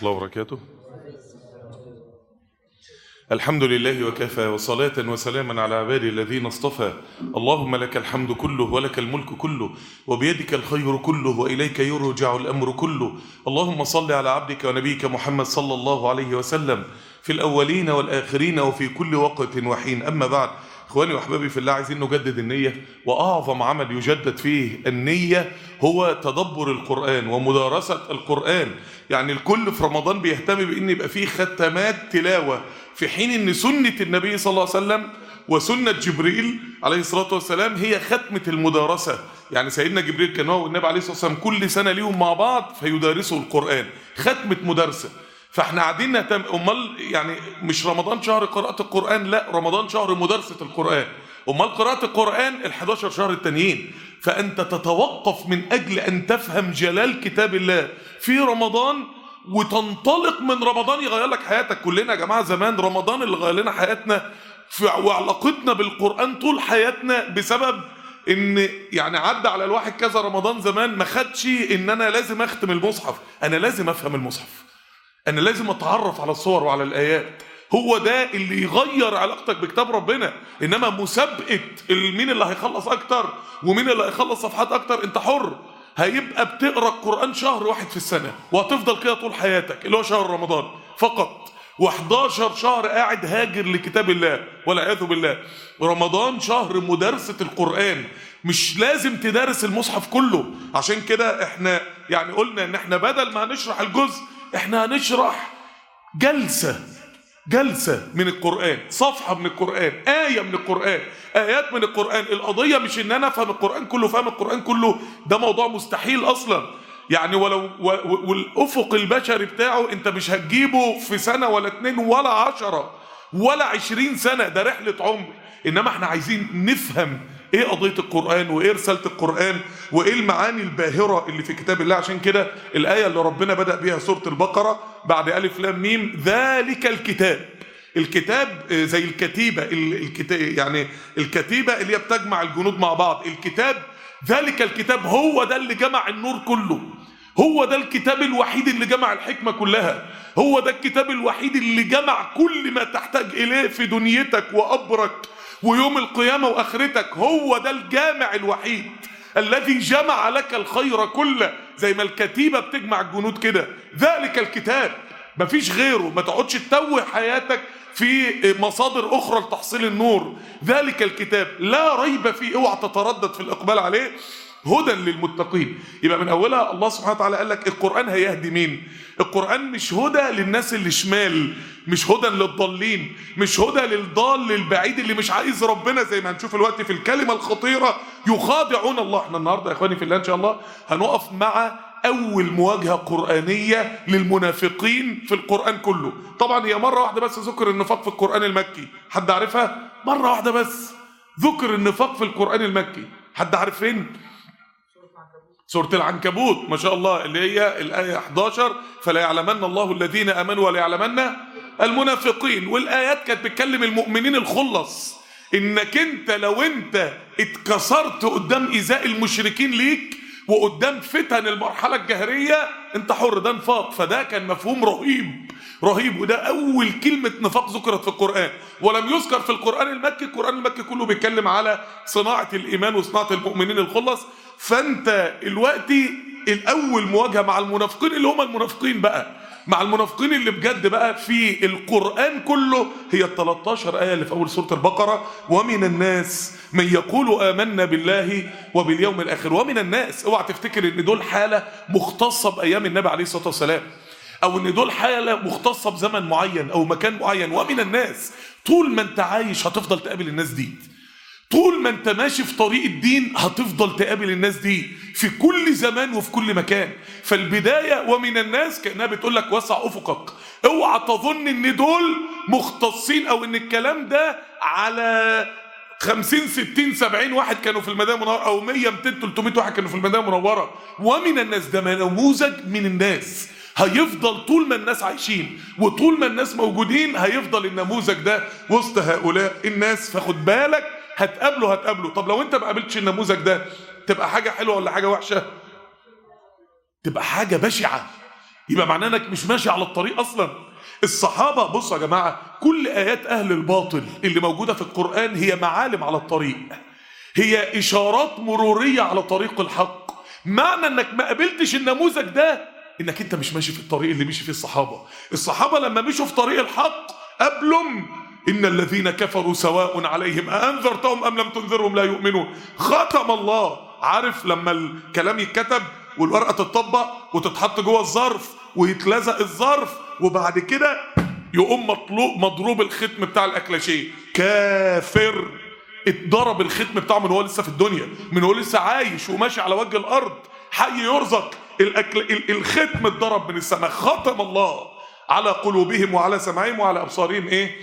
الله وبركاته الحمد لله وكفى وصلاة وسلاما على عبادي الذين اصطفى اللهم لك الحمد كله ولك الملك كله وبيدك الخير كله وإليك يرجع الأمر كله اللهم صل على عبدك ونبيك محمد صلى الله عليه وسلم في الأولين والآخرين وفي كل وقت وحين أما بعد اخواني واحبابي في الله عايزين نجدد النية واعظم عمل يجدد فيه النية هو تدبر القرآن ومدارسة القرآن يعني الكل في رمضان بيهتم بان يبقى فيه ختمات تلاوة في حين ان سنة النبي صلى الله عليه وسلم وسنة جبريل عليه الصلاة والسلام هي ختمة المدارسة يعني سيدنا جبريل كان هو والنبي عليه الصلاة والسلام كل سنة ليهم مع بعض فيدارسوا القرآن ختمة مدارسة فاحنا قاعدين نهتم امال يعني مش رمضان شهر قراءة القرآن لا رمضان شهر مدارسة القرآن امال قراءة القرآن ال11 شهر التانيين فانت تتوقف من اجل ان تفهم جلال كتاب الله في رمضان وتنطلق من رمضان يغير لك حياتك كلنا يا جماعة زمان رمضان اللي غير لنا حياتنا في وعلاقتنا بالقرآن طول حياتنا بسبب ان يعني عدى على الواحد كذا رمضان زمان ما خدش ان انا لازم اختم المصحف انا لازم افهم المصحف انا لازم اتعرف على الصور وعلى الايات هو ده اللي يغير علاقتك بكتاب ربنا انما مسابقه مين اللي هيخلص اكتر ومين اللي هيخلص صفحات اكتر انت حر هيبقى بتقرا القران شهر واحد في السنه وهتفضل كده طول حياتك اللي هو شهر رمضان فقط و11 شهر قاعد هاجر لكتاب الله والعياذ بالله رمضان شهر مدارسه القران مش لازم تدارس المصحف كله عشان كده احنا يعني قلنا ان احنا بدل ما هنشرح الجزء احنا هنشرح جلسة جلسة من القرآن صفحة من القرآن آية من القرآن آيات من القرآن القضية مش ان انا افهم القرآن كله فهم القرآن كله ده موضوع مستحيل اصلا يعني ولو والافق البشري بتاعه انت مش هتجيبه في سنة ولا اتنين ولا عشرة ولا عشرين سنة ده رحلة عمر انما احنا عايزين نفهم ايه قضية القرآن وايه رسالة القرآن وايه المعاني الباهرة اللي في كتاب الله عشان كده الآية اللي ربنا بدأ بيها سورة البقرة بعد ألف لام ميم ذلك الكتاب الكتاب زي الكتيبة الكتاب يعني الكتيبة اللي هي بتجمع الجنود مع بعض الكتاب ذلك الكتاب هو ده اللي جمع النور كله هو ده الكتاب الوحيد اللي جمع الحكمة كلها هو ده الكتاب الوحيد اللي جمع كل ما تحتاج إليه في دنيتك وأبرك ويوم القيامة وآخرتك هو ده الجامع الوحيد الذي جمع لك الخير كله زي ما الكتيبة بتجمع الجنود كده ذلك الكتاب مفيش غيره ما تقعدش تتوه حياتك في مصادر أخرى لتحصيل النور ذلك الكتاب لا ريب فيه اوعى تتردد في الإقبال عليه هدى للمتقين يبقى من أولها الله سبحانه وتعالى قال لك القرآن هيهدي مين القرآن مش هدى للناس اللي شمال مش هدى للضالين مش هدى للضال البعيد اللي مش عايز ربنا زي ما هنشوف الوقت في الكلمة الخطيرة يخادعون الله احنا النهاردة يا اخواني في الله ان شاء الله هنقف مع اول مواجهة قرآنية للمنافقين في القرآن كله طبعا هي مرة واحدة بس ذكر النفاق في القرآن المكي حد عارفها مرة واحدة بس ذكر النفاق في القرآن المكي حد عارف فين سورة العنكبوت ما شاء الله اللي هي الآية 11 فلا يعلمن الله الذين آمنوا ولا يعلمن المنافقين والآيات كانت بتكلم المؤمنين الخلص إنك أنت لو أنت اتكسرت قدام إيذاء المشركين ليك وقدام فتن المرحلة الجهرية أنت حر ده نفاق فده كان مفهوم رهيب رهيب وده أول كلمة نفاق ذكرت في القرآن ولم يذكر في القرآن المكي القرآن المكي كله بيتكلم على صناعة الإيمان وصناعة المؤمنين الخلص فانت الوقت الاول مواجهه مع المنافقين اللي هم المنافقين بقى مع المنافقين اللي بجد بقى في القران كله هي ال 13 ايه اللي في اول سوره البقره ومن الناس من يقول امنا بالله وباليوم الاخر ومن الناس اوعى تفتكر ان دول حاله مختصه بايام النبي عليه الصلاه والسلام او ان دول حاله مختصه بزمن معين او مكان معين ومن الناس طول ما انت عايش هتفضل تقابل الناس دي طول ما انت ماشي في طريق الدين هتفضل تقابل الناس دي في كل زمان وفي كل مكان فالبداية ومن الناس كأنها بتقول لك وسع أفقك اوعى تظن ان دول مختصين او ان الكلام ده على 50 60 70 واحد كانوا في المدينة المنورة او 100 200 300 واحد كانوا في المدينة المنورة ومن الناس ده نموذج من الناس هيفضل طول ما الناس عايشين وطول ما الناس موجودين هيفضل النموذج ده وسط هؤلاء الناس فخد بالك هتقابله هتقابله طب لو انت ما قابلتش النموذج ده تبقى حاجة حلوة ولا حاجة وحشة تبقى حاجة بشعة يبقى معناه انك مش ماشي على الطريق اصلا الصحابة بصوا يا جماعة كل آيات أهل الباطل اللي موجودة في القرآن هي معالم على الطريق هي إشارات مرورية على طريق الحق معنى انك ما قابلتش النموذج ده انك انت مش ماشي في الطريق اللي مشي فيه الصحابة الصحابة لما مشوا في طريق الحق قبلهم إن الذين كفروا سواء عليهم أأنذرتهم أم لم تنذرهم لا يؤمنون ختم الله عارف لما الكلام يتكتب والورقة تتطبق وتتحط جوه الظرف ويتلزق الظرف وبعد كده يقوم مطلوب مضروب الختم بتاع الأكلاشيه كافر اتضرب الختم بتاعه من هو لسه في الدنيا من هو لسه عايش وماشي على وجه الأرض حي يرزق الأكل ال- الختم اتضرب من السماء ختم الله على قلوبهم وعلى سمعهم وعلى أبصارهم إيه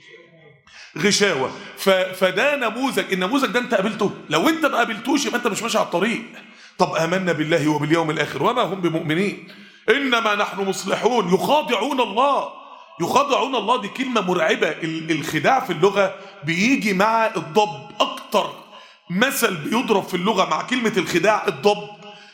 غشاوة ف... فده نموذج النموذج ده انت قابلته لو انت ما قابلتوش يبقى انت مش ماشي على الطريق طب آمنا بالله وباليوم الآخر وما هم بمؤمنين إنما نحن مصلحون يخادعون الله يخادعون الله دي كلمة مرعبة ال- الخداع في اللغة بيجي مع الضب أكتر مثل بيضرب في اللغة مع كلمة الخداع الضب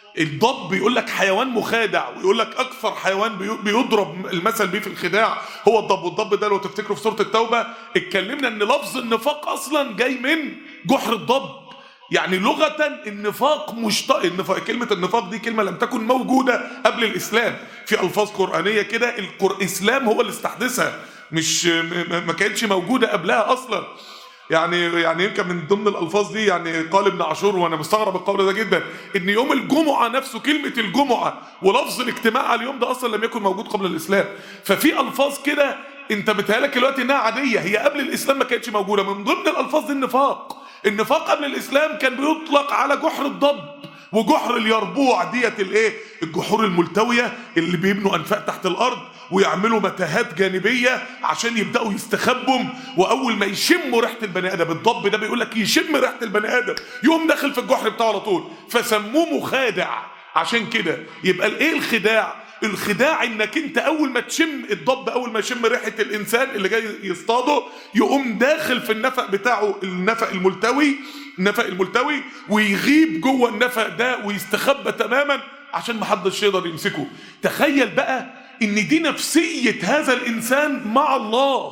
الضب بيقول لك حيوان مخادع ويقول لك اكثر حيوان بي- بيضرب المثل بيه في الخداع هو الضب والضب ده لو تفتكروا في سوره التوبه اتكلمنا ان لفظ النفاق اصلا جاي من جحر الضب يعني لغة النفاق مشتق النفاق كلمة النفاق دي كلمة لم تكن موجودة قبل الإسلام في ألفاظ قرآنية كده القر... الإسلام هو اللي استحدثها مش م- م- ما كانتش موجودة قبلها أصلا يعني يعني يمكن من ضمن الالفاظ دي يعني قال ابن عاشور وانا مستغرب القول ده جدا ان يوم الجمعه نفسه كلمه الجمعه ولفظ الاجتماع على اليوم ده اصلا لم يكن موجود قبل الاسلام ففي الفاظ كده انت بتهيألك دلوقتي انها عاديه هي قبل الاسلام ما كانتش موجوده من ضمن الالفاظ دي النفاق النفاق قبل الاسلام كان بيطلق على جحر الضب وجحر اليربوع ديت الايه الجحور الملتويه اللي بيبنوا انفاق تحت الارض ويعملوا متاهات جانبيه عشان يبداوا يستخبوا واول ما يشموا ريحه البني ادم الضب ده بيقول لك يشم ريحه البني ادم يقوم داخل في الجحر بتاعه على طول فسموه مخادع عشان كده يبقى الايه الخداع الخداع انك انت اول ما تشم الضب اول ما يشم ريحه الانسان اللي جاي يصطاده يقوم داخل في النفق بتاعه النفق الملتوي النفق الملتوي ويغيب جوه النفق ده ويستخبى تماما عشان محدش يقدر يمسكه تخيل بقى ان دي نفسيه هذا الانسان مع الله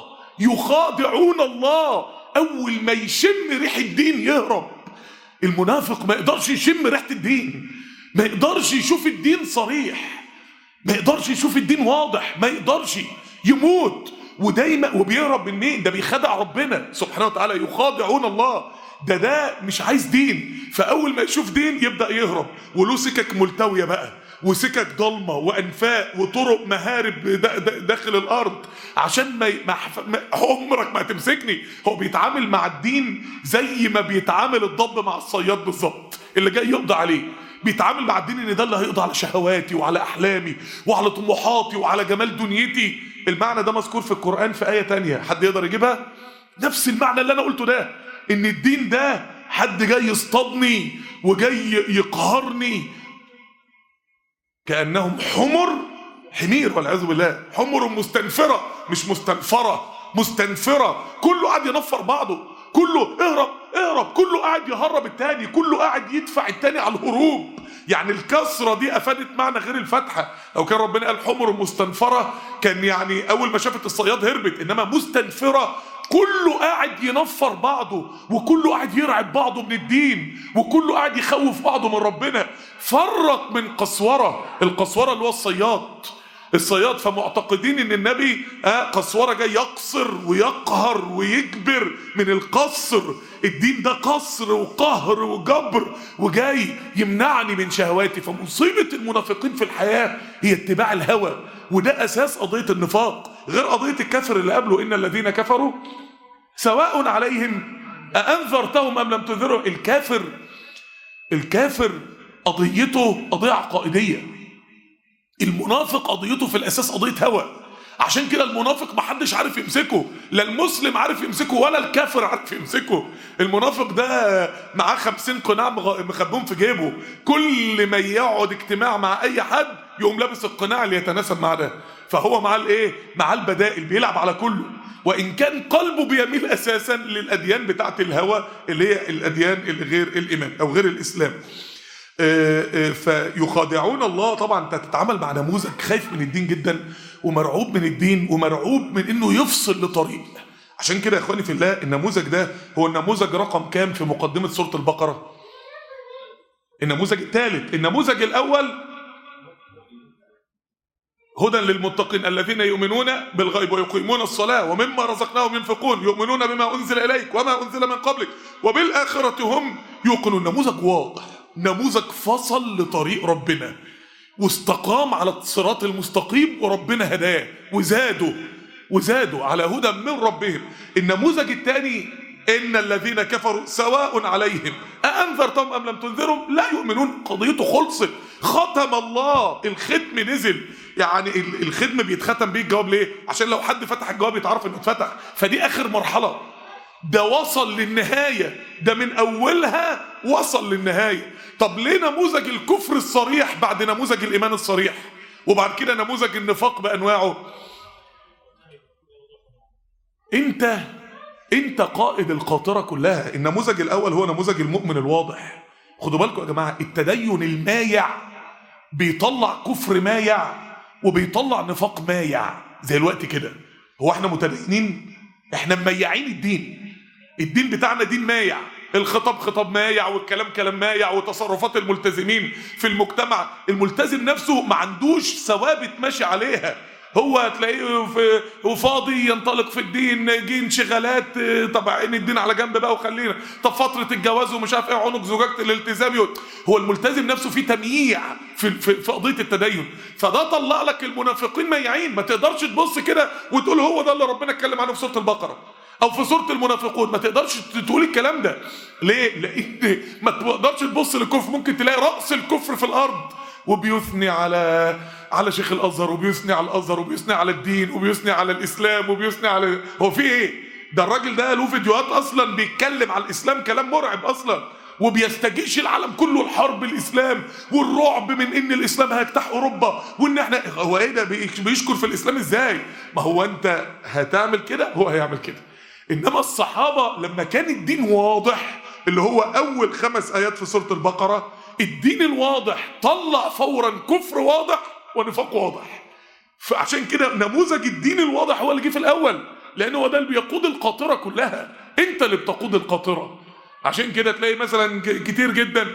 يخادعون الله اول ما يشم ريح الدين يهرب المنافق ما يقدرش يشم ريحه الدين ما يقدرش يشوف الدين صريح ما يقدرش يشوف الدين واضح ما يقدرش يموت ودايما وبيهرب من مين ده بيخدع ربنا سبحانه وتعالى يخادعون الله ده ده مش عايز دين فاول ما يشوف دين يبدا يهرب وله سكك ملتويه بقى وسكك ضلمه وانفاق وطرق مهارب دا- دا- داخل الارض عشان ما, ي- ما, حف- ما عمرك ما هتمسكني هو بيتعامل مع الدين زي ما بيتعامل الضب مع الصياد بالظبط اللي جاي يقضي عليه بيتعامل مع الدين ان ده اللي هيقضي على شهواتي وعلى احلامي وعلى طموحاتي وعلى جمال دنيتي المعنى ده مذكور في القرآن في آية تانية حد يقدر يجيبها نفس المعنى اللي انا قلته ده ان الدين ده حد جاي يصطادني وجاي يقهرني كأنهم حمر حمير والعياذ بالله حمر مستنفرة مش مستنفرة مستنفرة كله قاعد ينفر بعضه كله اهرب اهرب كله قاعد يهرب التاني كله قاعد يدفع التاني على الهروب يعني الكسرة دي أفادت معنى غير الفتحة لو كان ربنا قال حمر مستنفرة كان يعني أول ما شافت الصياد هربت إنما مستنفرة كله قاعد ينفر بعضه وكله قاعد يرعب بعضه من الدين وكله قاعد يخوف بعضه من ربنا فرط من قسورة القسورة اللي هو الصياد الصياد فمعتقدين ان النبي آه قسورة جاي يقصر ويقهر ويجبر من القصر الدين ده قصر وقهر وجبر وجاي يمنعني من شهواتي فمصيبة المنافقين في الحياة هي اتباع الهوى وده اساس قضية النفاق غير قضية الكفر اللي قبله ان الذين كفروا سواء عليهم أأنذرتهم أم لم تنذرهم الكافر الكافر قضيته قضية عقائدية المنافق قضيته في الأساس قضية هوى عشان كده المنافق محدش عارف يمسكه لا المسلم عارف يمسكه ولا الكافر عارف يمسكه المنافق ده معاه خمسين قناع مغ- مخبوم في جيبه كل ما يقعد اجتماع مع اي حد يقوم لابس القناع اللي يتناسب مع ده فهو معاه الايه معاه البدائل بيلعب على كله وان كان قلبه بيميل اساسا للاديان بتاعه الهوى اللي هي الاديان اللي غير الايمان او غير الاسلام آه، آه، فيخادعون الله طبعا انت تتعامل مع نموذج خايف من الدين جدا ومرعوب من الدين ومرعوب من انه يفصل لطريق عشان كده يا اخواني في الله النموذج ده هو النموذج رقم كام في مقدمه سوره البقره النموذج الثالث النموذج الاول هدى للمتقين الذين يؤمنون بالغيب ويقيمون الصلاة ومما رزقناهم ينفقون يؤمنون بما أنزل إليك وما أنزل من قبلك وبالآخرة هم يوقنون نموذج واضح نموذج فصل لطريق ربنا واستقام على الصراط المستقيم وربنا هداه وزادوا وزادوا على هدى من ربهم النموذج الثاني إن الذين كفروا سواء عليهم أأنذرتهم أم لم تنذرهم لا يؤمنون قضيته خلصت ختم الله الختم نزل يعني ال- الختم بيتختم بيه الجواب ليه عشان لو حد فتح الجواب يتعرف انه اتفتح فدي اخر مرحله ده وصل للنهايه ده من اولها وصل للنهايه طب ليه نموذج الكفر الصريح بعد نموذج الايمان الصريح وبعد كده نموذج النفاق بانواعه انت انت قائد القاطره كلها النموذج الاول هو نموذج المؤمن الواضح خدوا بالكم يا جماعه التدين المايع بيطلع كفر مايع وبيطلع نفاق مايع زي الوقت كده هو احنا متدينين احنا مميعين الدين الدين بتاعنا دين مايع الخطاب خطاب مايع والكلام كلام مايع وتصرفات الملتزمين في المجتمع الملتزم نفسه ما عندوش ثوابت ماشي عليها هو هتلاقيه في وفاضي ينطلق في الدين جه انشغالات اه، طب عين الدين على جنب بقى وخلينا طب فتره الجواز ومش عارف ايه عنق زجاجه الالتزام يقول- هو الملتزم نفسه فيه تمييع في في, في قضيه التدين فده طلع لك المنافقين ميعين ما تقدرش تبص كده وتقول هو ده اللي ربنا اتكلم عنه في سوره البقره او في سوره المنافقون ما تقدرش تقول الكلام ده ليه لان ما تقدرش تبص للكفر ممكن تلاقي راس الكفر في الارض وبيثني على على شيخ الازهر وبيثني على الازهر وبيثني على الدين وبيثني على الاسلام وبيثني على هو في ايه ده الراجل ده له فيديوهات اصلا بيتكلم على الاسلام كلام مرعب اصلا وبيستجيش العالم كله الحرب الاسلام والرعب من ان الاسلام هيجتاح اوروبا وان احنا هو ايه ده بيش- بيشكر في الاسلام ازاي ما هو انت هتعمل كده هو هيعمل كده انما الصحابه لما كان الدين واضح اللي هو اول خمس ايات في سوره البقره الدين الواضح طلع فورا كفر واضح ونفاق واضح فعشان كده نموذج الدين الواضح هو اللي جه في الاول لان هو ده اللي بيقود القاطره كلها انت اللي بتقود القاطره عشان كده تلاقي مثلا ك- كتير جدا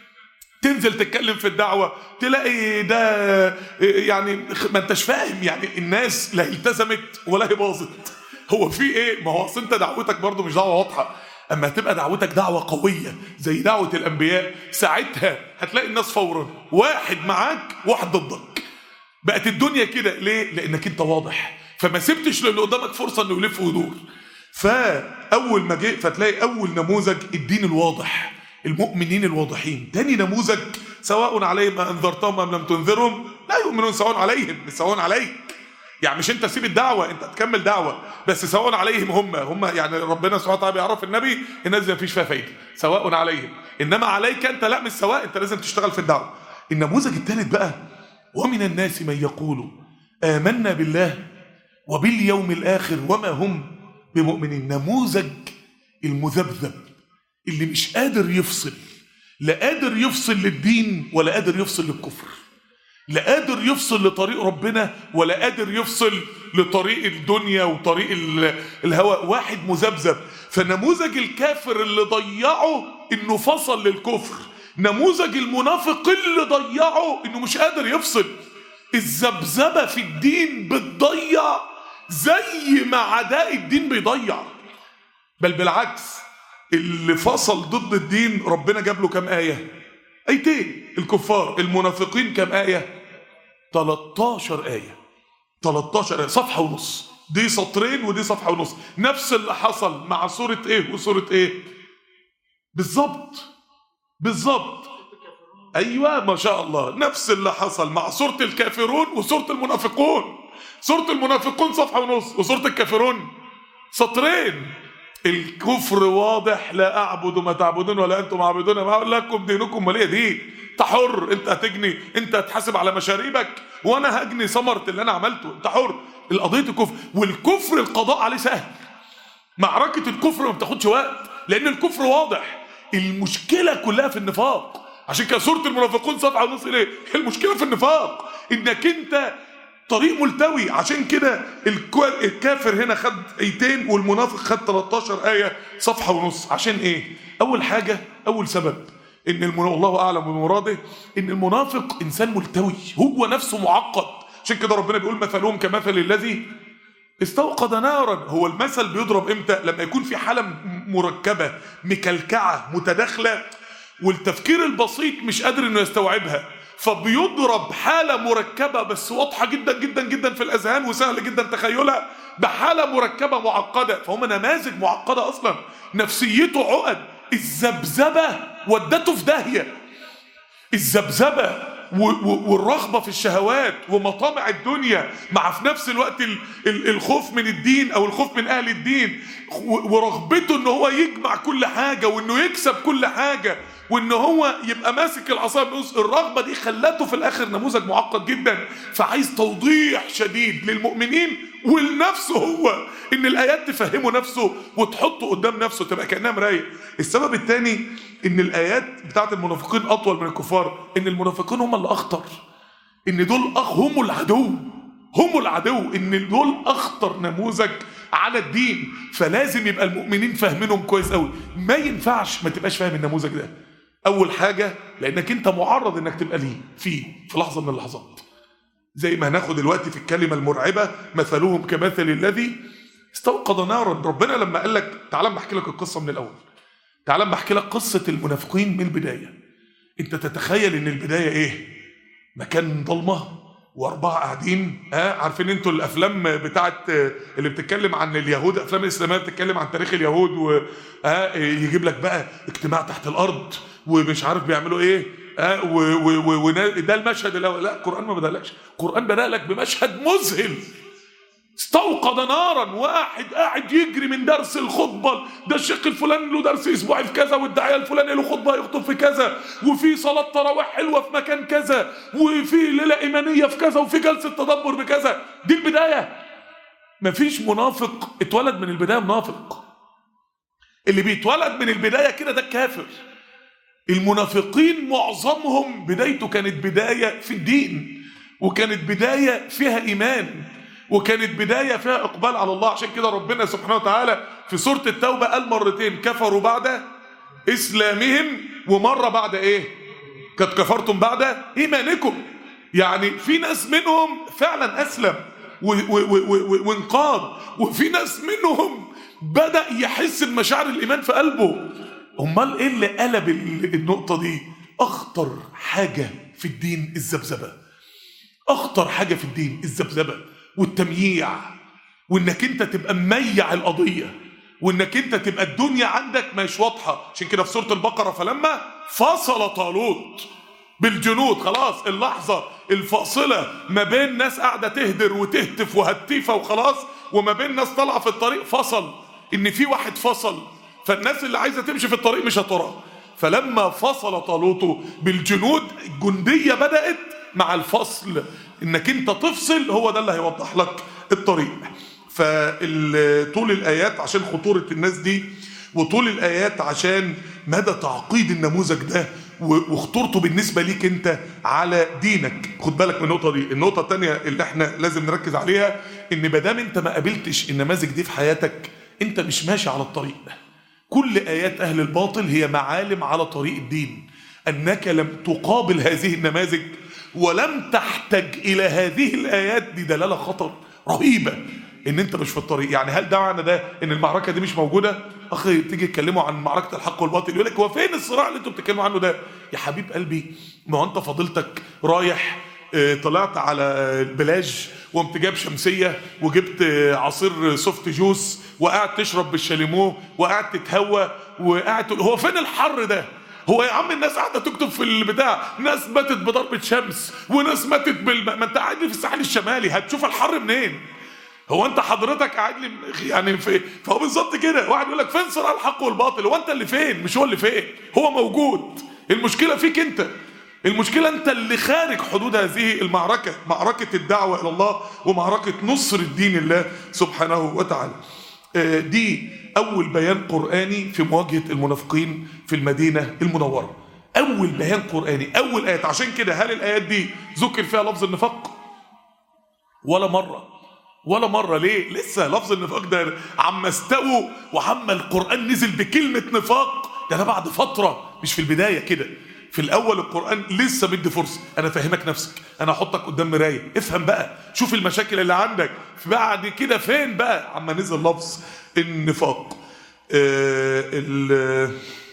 تنزل تتكلم في الدعوة تلاقي ده يعني ما انتش فاهم يعني الناس لا التزمت ولا هي باظت هو في ايه ما هو اصل انت دعوتك برضو مش دعوة واضحة اما تبقى دعوتك دعوة قوية زي دعوة الانبياء ساعتها هتلاقي الناس فورا واحد معاك واحد ضدك بقت الدنيا كده ليه لانك انت واضح فما سبتش للي قدامك فرصة انه يلف ويدور فاول ما جه فتلاقي اول نموذج الدين الواضح المؤمنين الواضحين تاني نموذج سواء عليهم انذرتهم ام لم تنذرهم لا يؤمنون سواء عليهم مش سواء عليك يعني مش انت سيب الدعوه انت تكمل دعوه بس سواء عليهم هم هم يعني ربنا سبحانه وتعالى بيعرف النبي الناس دي مفيش فيها فايده سواء عليهم انما عليك انت لا مش سواء انت لازم تشتغل في الدعوه النموذج الثالث بقى ومن الناس من يقول آمنا بالله وباليوم الآخر وما هم بمؤمنين نموذج المذبذب اللي مش قادر يفصل لا قادر يفصل للدين ولا قادر يفصل للكفر لا قادر يفصل لطريق ربنا ولا قادر يفصل لطريق الدنيا وطريق ال- الهوى واحد مذبذب فنموذج الكافر اللي ضيعه انه فصل للكفر نموذج المنافق اللي ضيعه انه مش قادر يفصل الذبذبه في الدين بتضيع زي ما عداء الدين بيضيع بل بالعكس اللي فصل ضد الدين ربنا جاب له كام آية آيتين الكفار المنافقين كام آية 13 آية 13 آية صفحة ونص دي سطرين ودي صفحة ونص نفس اللي حصل مع سورة ايه وسورة ايه بالظبط بالظبط ايوه ما شاء الله نفس اللي حصل مع سورة الكافرون وسورة المنافقون سورة المنافقون صفحة ونص وسورة الكافرون سطرين الكفر واضح لا اعبد ما تعبدون ولا انتم عابدون ما اقول لكم دينكم ولي دين انت حر انت هتجني انت هتحاسب على مشاريبك وانا هجني ثمره اللي انا عملته انت حر القضيه الكفر والكفر القضاء عليه سهل معركه الكفر ما بتاخدش وقت لان الكفر واضح المشكله كلها في النفاق عشان كده سوره المنافقون صفحه ونص ليه المشكله في النفاق انك انت طريق ملتوي عشان كده الكو- الكافر هنا خد ايتين والمنافق خد 13 ايه صفحه ونص عشان ايه اول حاجه اول سبب ان المنا... والله اعلم بمراده ان المنافق انسان ملتوي هو نفسه معقد عشان كده ربنا بيقول مثلهم كمثل الذي استوقد نارا هو المثل بيضرب امتى لما يكون في حاله م- مركبه مكلكعه متداخله والتفكير البسيط مش قادر انه يستوعبها فبيضرب حاله مركبه بس واضحه جدا جدا جدا في الاذهان وسهل جدا تخيلها بحاله مركبه معقده فهم نماذج معقده اصلا نفسيته عقد الذبذبه ودته في داهيه الذبذبه و- و- والرغبه في الشهوات ومطامع الدنيا مع في نفس الوقت ال- ال- الخوف من الدين او الخوف من اهل الدين و- ورغبته ان هو يجمع كل حاجه وانه يكسب كل حاجه وان هو يبقى ماسك العصا بنص الرغبه دي خلته في الاخر نموذج معقد جدا فعايز توضيح شديد للمؤمنين ولنفسه هو ان الايات تفهمه نفسه وتحطه قدام نفسه تبقى كانها مرايه السبب الثاني ان الايات بتاعت المنافقين اطول من الكفار ان المنافقين هم اللي اخطر ان دول أخ هم العدو هم العدو ان دول اخطر نموذج على الدين فلازم يبقى المؤمنين فاهمينهم كويس قوي ما ينفعش ما تبقاش فاهم النموذج ده اول حاجه لانك انت معرض انك تبقى ليه فيه في لحظه من اللحظات زي ما هناخد دلوقتي في الكلمه المرعبه مثلهم كمثل الذي استوقد نارا ربنا لما قال لك تعال اما احكي لك القصه من الاول تعال اما احكي لك قصه المنافقين من البدايه انت تتخيل ان البدايه ايه مكان ضلمه واربعه قاعدين ها عارفين انتوا الافلام بتاعت اللي بتتكلم عن اليهود افلام الاسلاميه بتتكلم عن تاريخ اليهود و ها يجيب لك بقى اجتماع تحت الارض ومش عارف بيعملوا ايه ها و- و- و- ونا- ده المشهد الاول لا القران ما بدألكش القران بدأ لك بمشهد مذهل استوقد نارا واحد قاعد يجري من درس الخطبه ده الشيخ الفلاني له درس اسبوعي في كذا والداعيه الفلاني له خطبه يخطب في كذا وفي صلاه تراويح حلوه في مكان كذا وفي ليله ايمانيه في كذا وفي جلسه تدبر بكذا دي البدايه مفيش منافق اتولد من البدايه منافق اللي بيتولد من البدايه كده ده الكافر المنافقين معظمهم بدايته كانت بدايه في الدين وكانت بدايه فيها ايمان وكانت بدايه فيها اقبال على الله عشان كده ربنا سبحانه وتعالى في سوره التوبه قال مرتين كفروا بعد اسلامهم ومره بعد ايه قد كفرتم بعد ايمانكم يعني في ناس منهم فعلا اسلم و- و- و- و- وانقاد وفي ناس منهم بدا يحس بمشاعر الايمان في قلبه امال ايه اللي قلب ال- النقطه دي اخطر حاجه في الدين الذبذبه اخطر حاجه في الدين الذبذبه والتمييع وانك انت تبقى مميع القضيه وانك انت تبقى الدنيا عندك مش واضحه عشان كده في سوره البقره فلما فصل طالوت بالجنود خلاص اللحظه الفاصله ما بين ناس قاعده تهدر وتهتف وهتيفه وخلاص وما بين ناس طالعه في الطريق فصل ان في واحد فصل فالناس اللي عايزه تمشي في الطريق مش هترى فلما فصل طالوت بالجنود الجنديه بدات مع الفصل انك انت تفصل هو ده اللي هيوضح لك الطريق فطول الايات عشان خطوره الناس دي وطول الايات عشان مدى تعقيد النموذج ده و- وخطورته بالنسبه ليك انت على دينك خد بالك من النقطه دي النقطه الثانيه اللي احنا لازم نركز عليها ان ما دام انت ما قابلتش النماذج دي في حياتك انت مش ماشي على الطريق ده كل ايات اهل الباطل هي معالم على طريق الدين انك لم تقابل هذه النماذج ولم تحتج الى هذه الايات دي دلاله خطر رهيبه ان انت مش في الطريق يعني هل ده معنى ده ان المعركه دي مش موجوده اخي تيجي تكلموا عن معركه الحق والباطل يقول لك هو فين الصراع اللي انتوا بتتكلموا عنه ده يا حبيب قلبي ما هو انت فضيلتك رايح آه، طلعت على البلاج وقمت جايب شمسيه وجبت آه، عصير سوفت جوس وقاعد تشرب بالشاليمو وقاعد تتهوى وقاعد تقول هو فين الحر ده هو يا عم الناس قاعده تكتب في البتاع ناس ماتت بضربه شمس وناس ماتت بالم... ما انت قاعد لي في الساحل الشمالي هتشوف الحر منين هو انت حضرتك قاعد لي يعني في فهو بالظبط كده واحد يقول لك فين صراع الحق والباطل هو انت اللي فين مش هو اللي فين هو موجود المشكله فيك انت المشكله انت اللي خارج حدود هذه المعركه معركه الدعوه الى الله ومعركه نصر الدين الله سبحانه وتعالى آه، دي اول بيان قراني في مواجهه المنافقين في المدينه المنوره اول بيان قراني اول ايات عشان كده هل الايات دي ذكر فيها لفظ النفاق ولا مره ولا مرة ليه؟ لسه لفظ النفاق ده عما استووا وعما القرآن نزل بكلمة نفاق ده أنا بعد فترة مش في البداية كده في الأول القرآن لسه بدي فرصة أنا فاهمك نفسك أنا أحطك قدام مراية افهم بقى شوف المشاكل اللي عندك بعد كده فين بقى عما نزل لفظ النفاق آه ال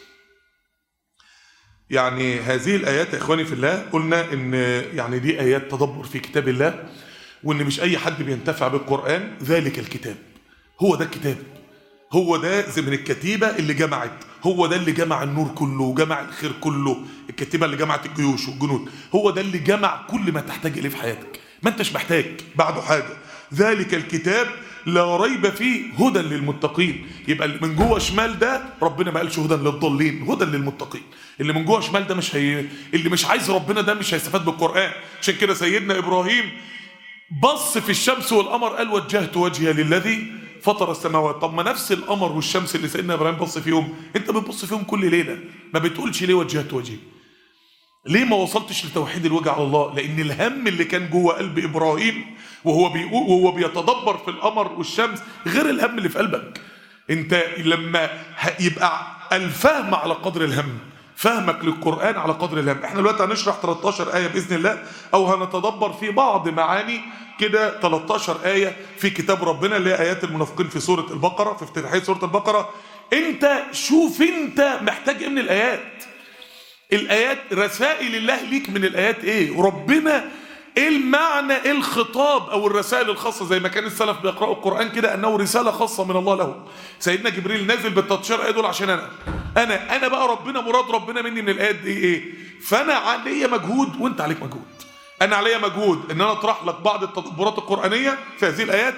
يعني هذه الآيات يا إخواني في الله قلنا إن يعني دي آيات تدبر في كتاب الله وإن مش أي حد بينتفع بالقرآن ذلك الكتاب هو ده الكتاب هو ده زمن الكتيبة اللي جمعت هو ده اللي جمع النور كله وجمع الخير كله الكتيبة اللي جمعت الجيوش والجنود هو ده اللي جمع كل ما تحتاج إليه في حياتك ما انتش محتاج بعده حاجة ذلك الكتاب لا ريب فيه هدى للمتقين يبقى اللي من جوه شمال ده ربنا ما قالش هدى للضالين هدى للمتقين اللي من جوه شمال ده مش هي اللي مش عايز ربنا ده مش هيستفاد بالقرآن عشان كده سيدنا إبراهيم بص في الشمس والقمر قال وجهت وجهي للذي فطر السماوات طب ما نفس القمر والشمس اللي سيدنا ابراهيم بص فيهم انت بتبص فيهم كل ليله ما بتقولش ليه وجهت وجهي ليه ما وصلتش لتوحيد الوجه على الله لان الهم اللي كان جوه قلب ابراهيم وهو بيقول وهو بيتدبر في القمر والشمس غير الهم اللي في قلبك انت لما يبقى الفهم على قدر الهم فهمك للقرآن على قدر الهم احنا دلوقتي هنشرح 13 آية بإذن الله أو هنتدبر في بعض معاني كده 13 آية في كتاب ربنا اللي هي آيات المنافقين في سورة البقرة في افتتاحية سورة البقرة انت شوف انت محتاج ايه من الآيات الآيات رسائل الله ليك من الآيات ايه وربنا ايه المعنى ايه الخطاب او الرسائل الخاصة زي ما كان السلف بيقرأوا القرآن كده انه رسالة خاصة من الله لهم سيدنا جبريل نازل بال13 آية دول عشان انا انا انا بقى ربنا مراد ربنا مني من الايات دي ايه فانا عليا مجهود وانت عليك مجهود انا عليا مجهود ان انا اطرح لك بعض التدبرات القرآنية في هذه الايات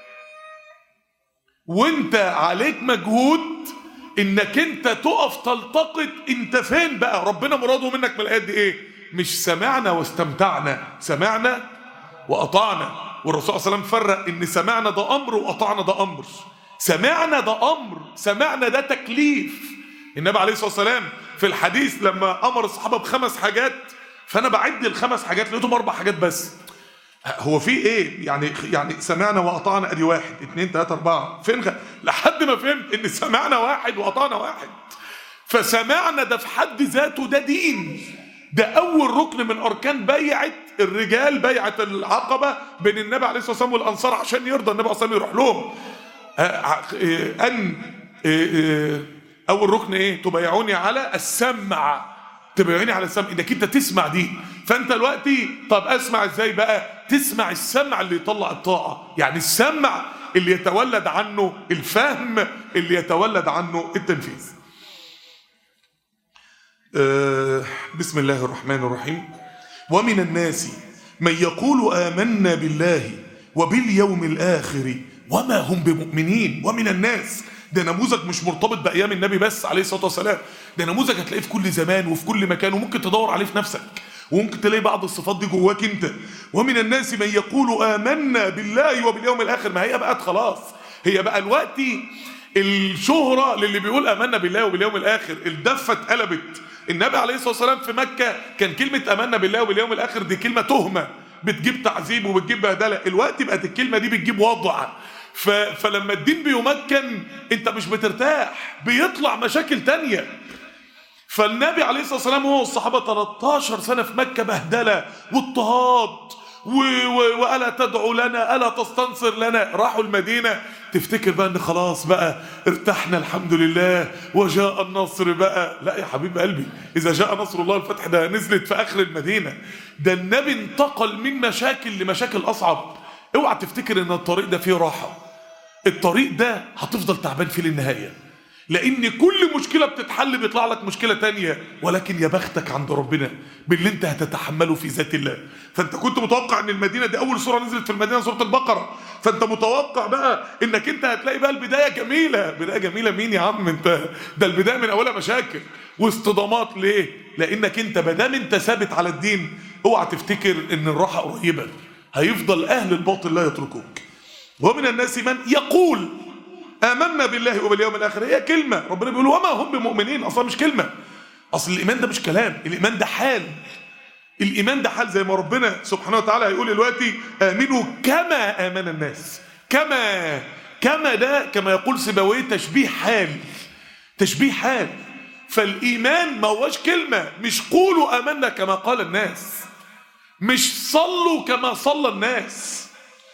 وانت عليك مجهود انك انت تقف تلتقط انت فين بقى ربنا مراده منك من الايات دي ايه مش سمعنا واستمتعنا سمعنا واطعنا والرسول صلى الله عليه وسلم فرق ان سمعنا ده امر واطعنا ده امر سمعنا ده امر سمعنا ده تكليف النبي عليه الصلاه والسلام في الحديث لما امر الصحابه بخمس حاجات فانا بعد الخمس حاجات لقيتهم اربع حاجات بس هو في ايه يعني يعني سمعنا واطعنا ادي واحد اثنين ثلاثة اربعة فين غ... لحد ما فهمت ان سمعنا واحد واطعنا واحد فسمعنا ده في حد ذاته ده دين ده اول ركن من اركان بيعه الرجال بيعه العقبه بين النبي عليه الصلاه والسلام والانصار عشان يرضى النبي عليه الصلاه والسلام يروح لهم ان اول ركن ايه تبايعوني على السمع تبايعوني على السمع انك انت تسمع دي فانت دلوقتي طب اسمع ازاي بقى تسمع السمع اللي يطلع الطاعه يعني السمع اللي يتولد عنه الفهم اللي يتولد عنه التنفيذ أه بسم الله الرحمن الرحيم ومن الناس من يقول آمنا بالله وباليوم الآخر وما هم بمؤمنين ومن الناس ده نموذج مش مرتبط بأيام النبي بس عليه الصلاة والسلام ده نموذج هتلاقيه في كل زمان وفي كل مكان وممكن تدور عليه في نفسك وممكن تلاقي بعض الصفات دي جواك انت ومن الناس من يقول آمنا بالله وباليوم الآخر ما هي بقت خلاص هي بقى الوقت الشهرة للي بيقول آمنا بالله وباليوم الآخر الدفة اتقلبت النبي عليه الصلاة والسلام في مكة كان كلمة آمنا بالله وباليوم الآخر دي كلمة تهمة بتجيب تعذيب وبتجيب بهدلة الوقت بقت الكلمة دي بتجيب وضع ف... فلما الدين بيمكن انت مش بترتاح بيطلع مشاكل تانية فالنبي عليه الصلاة والسلام هو والصحابة 13 سنة في مكة بهدلة واضطهاد و... و... وألا تدعو لنا ألا تستنصر لنا راحوا المدينة تفتكر بقى ان خلاص بقى ارتحنا الحمد لله وجاء النصر بقى لا يا حبيب قلبي اذا جاء نصر الله الفتح ده نزلت في اخر المدينة ده النبي انتقل من مشاكل لمشاكل اصعب اوعى تفتكر ان الطريق ده فيه راحة الطريق ده هتفضل تعبان فيه للنهاية لان كل مشكلة بتتحل بيطلع لك مشكلة تانية ولكن يا بختك عند ربنا باللي انت هتتحمله في ذات الله فانت كنت متوقع ان المدينة دي اول سورة نزلت في المدينة سورة البقرة فانت متوقع بقى انك انت هتلاقي بقى البداية جميلة بداية جميلة مين يا عم انت ده البداية من اولها مشاكل واصطدامات ليه لانك انت مادام انت ثابت على الدين اوعى تفتكر ان الراحة قريبة هيفضل اهل الباطل لا يتركوك ومن الناس من يقول آمنا بالله وباليوم الآخر هي كلمة ربنا بيقول وما هم بمؤمنين أصلا مش كلمة اصل الايمان ده مش كلام الايمان ده حال الايمان ده حال زي ما ربنا سبحانه وتعالى هيقول دلوقتي امنوا كما امن الناس كما كما ده كما يقول سيبويه تشبيه حال تشبيه حال فالايمان ما هوش كلمه مش قولوا امنا كما قال الناس مش صلوا كما صلى الناس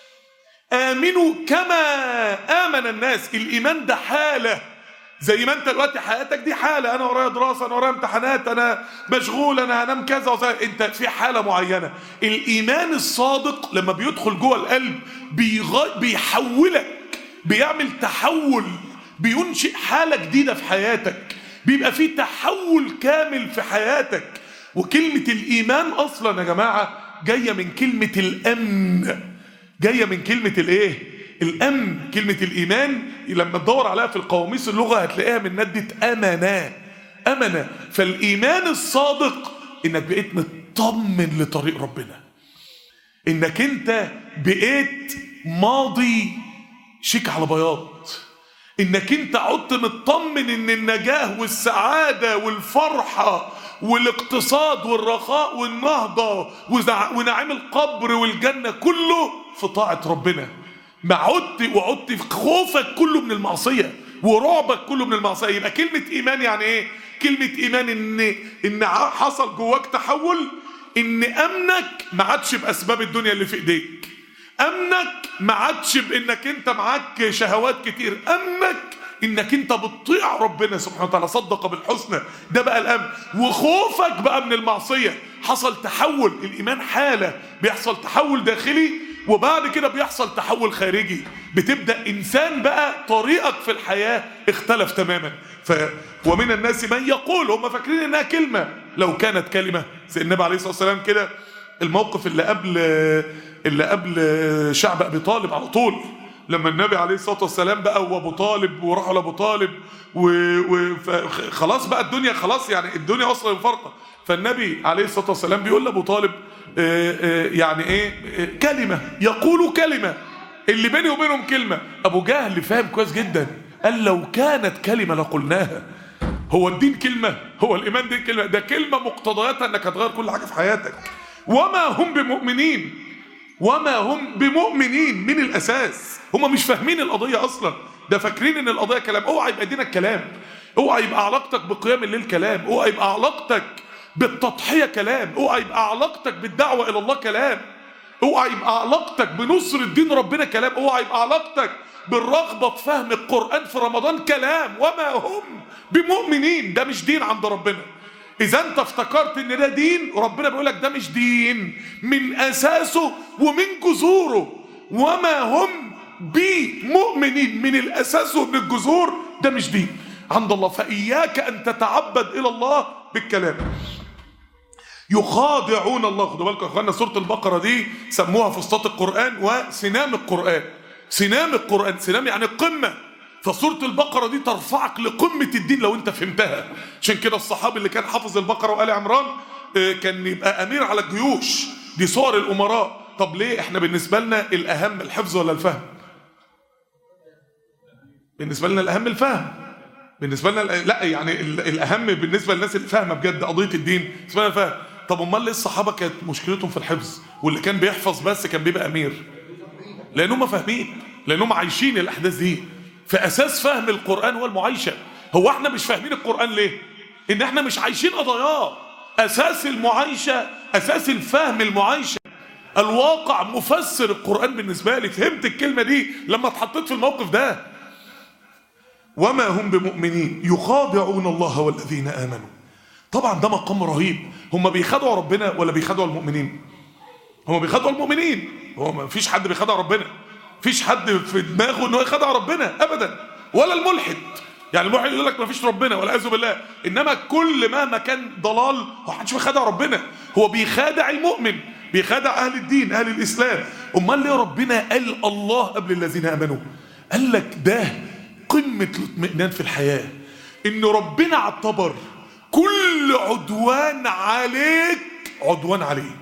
امنوا كما امن الناس الايمان ده حاله زي ما انت دلوقتي حياتك دي حاله انا ورايا دراسه انا ورايا امتحانات انا مشغول انا هنام كذا وزي انت في حاله معينه الايمان الصادق لما بيدخل جوه القلب بيغ... بيحولك بيعمل تحول بينشئ حاله جديده في حياتك بيبقى في تحول كامل في حياتك وكلمه الايمان اصلا يا جماعه جايه من كلمه الامن جايه من كلمه الايه الامن كلمه الايمان لما تدور عليها في القواميس اللغه هتلاقيها من نده امنا امنا فالايمان الصادق انك بقيت مطمن لطريق ربنا انك انت بقيت ماضي شيك على بياض انك انت عدت مطمن ان النجاه والسعاده والفرحه والاقتصاد والرخاء والنهضه ونعيم القبر والجنه كله في طاعه ربنا ما عدت وعدت في خوفك كله من المعصيه ورعبك كله من المعصيه يبقى كلمه ايمان يعني ايه كلمه ايمان ان ان حصل جواك تحول ان امنك ما عادش باسباب الدنيا اللي في ايديك امنك ما عادش بانك انت معاك شهوات كتير امنك انك انت بتطيع ربنا سبحانه وتعالى صدق بالحسنى ده بقى الامن وخوفك بقى من المعصيه حصل تحول الايمان حاله بيحصل تحول داخلي وبعد كده بيحصل تحول خارجي بتبدا انسان بقى طريقك في الحياه اختلف تماما ف ومن الناس من يقول هم فاكرين انها كلمه لو كانت كلمه زي النبي عليه الصلاه والسلام كده الموقف اللي قبل اللي قبل شعب ابي طالب على طول لما النبي عليه الصلاه والسلام بقى وابو طالب وراحوا لابو طالب وخلاص بقى الدنيا خلاص يعني الدنيا اصلا مفرقه فالنبي عليه الصلاه والسلام بيقول لابو طالب يعني ايه كلمه يقول كلمه اللي بيني وبينهم كلمه ابو جهل فاهم كويس جدا قال لو كانت كلمه لقلناها هو الدين كلمه هو الايمان دي كلمه ده كلمه مقتضياتها انك هتغير كل حاجه في حياتك وما هم بمؤمنين وما هم بمؤمنين من الاساس هم مش فاهمين القضيه اصلا ده فاكرين ان القضيه كلام اوعى يبقى دينك كلام اوعى يبقى علاقتك بقيام الليل كلام اوعى يبقى علاقتك بالتضحيه كلام اوعى يبقى علاقتك بالدعوه الى الله كلام اوعى يبقى علاقتك بنصر الدين ربنا كلام اوعى يبقى علاقتك بالرغبه في فهم القران في رمضان كلام وما هم بمؤمنين ده مش دين عند ربنا اذا انت افتكرت ان ده دين ربنا بيقول لك ده مش دين من اساسه ومن جذوره وما هم بمؤمنين من الاساس ومن الجذور ده مش دين عند الله فاياك ان تتعبد الى الله بالكلام يخادعون الله خدوا بالكم يا اخوانا سوره البقره دي سموها فسطاط القران وسنام القران سنام القران سنام يعني القمه فسورة البقرة دي ترفعك لقمة الدين لو انت فهمتها عشان كده الصحابي اللي كان حافظ البقرة وآل عمران كان يبقى أمير على الجيوش دي صور الأمراء طب ليه احنا بالنسبة لنا الأهم الحفظ ولا الفهم بالنسبة لنا الأهم الفهم بالنسبة لنا لا يعني الأهم بالنسبة للناس اللي فاهمة بجد قضية الدين بالنسبة لنا الفهم طب امال ليه الصحابة كانت مشكلتهم في الحفظ واللي كان بيحفظ بس كان بيبقى أمير لأنهم فاهمين لأنهم عايشين الأحداث دي فاساس فهم القران هو المعايشه هو احنا مش فاهمين القران ليه ان احنا مش عايشين قضاياه اساس المعايشه اساس الفهم المعايشه الواقع مفسر القران بالنسبه لي فهمت الكلمه دي لما اتحطيت في الموقف ده وما هم بمؤمنين يخادعون الله والذين امنوا طبعا ده مقام رهيب هم بيخادعوا ربنا ولا بيخادعوا المؤمنين هم بيخادعوا المؤمنين هو ما فيش حد بيخادع ربنا فيش حد في دماغه ان هو يخدع ربنا ابدا ولا الملحد يعني الملحد يقول لك ما فيش ربنا والعياذ بالله انما كل مهما كان ضلال هو محدش بيخدع ربنا هو بيخادع المؤمن بيخادع اهل الدين اهل الاسلام امال ليه ربنا قال الله قبل الذين امنوا قال لك ده قمه الاطمئنان في الحياه ان ربنا اعتبر كل عدوان عليك عدوان عليه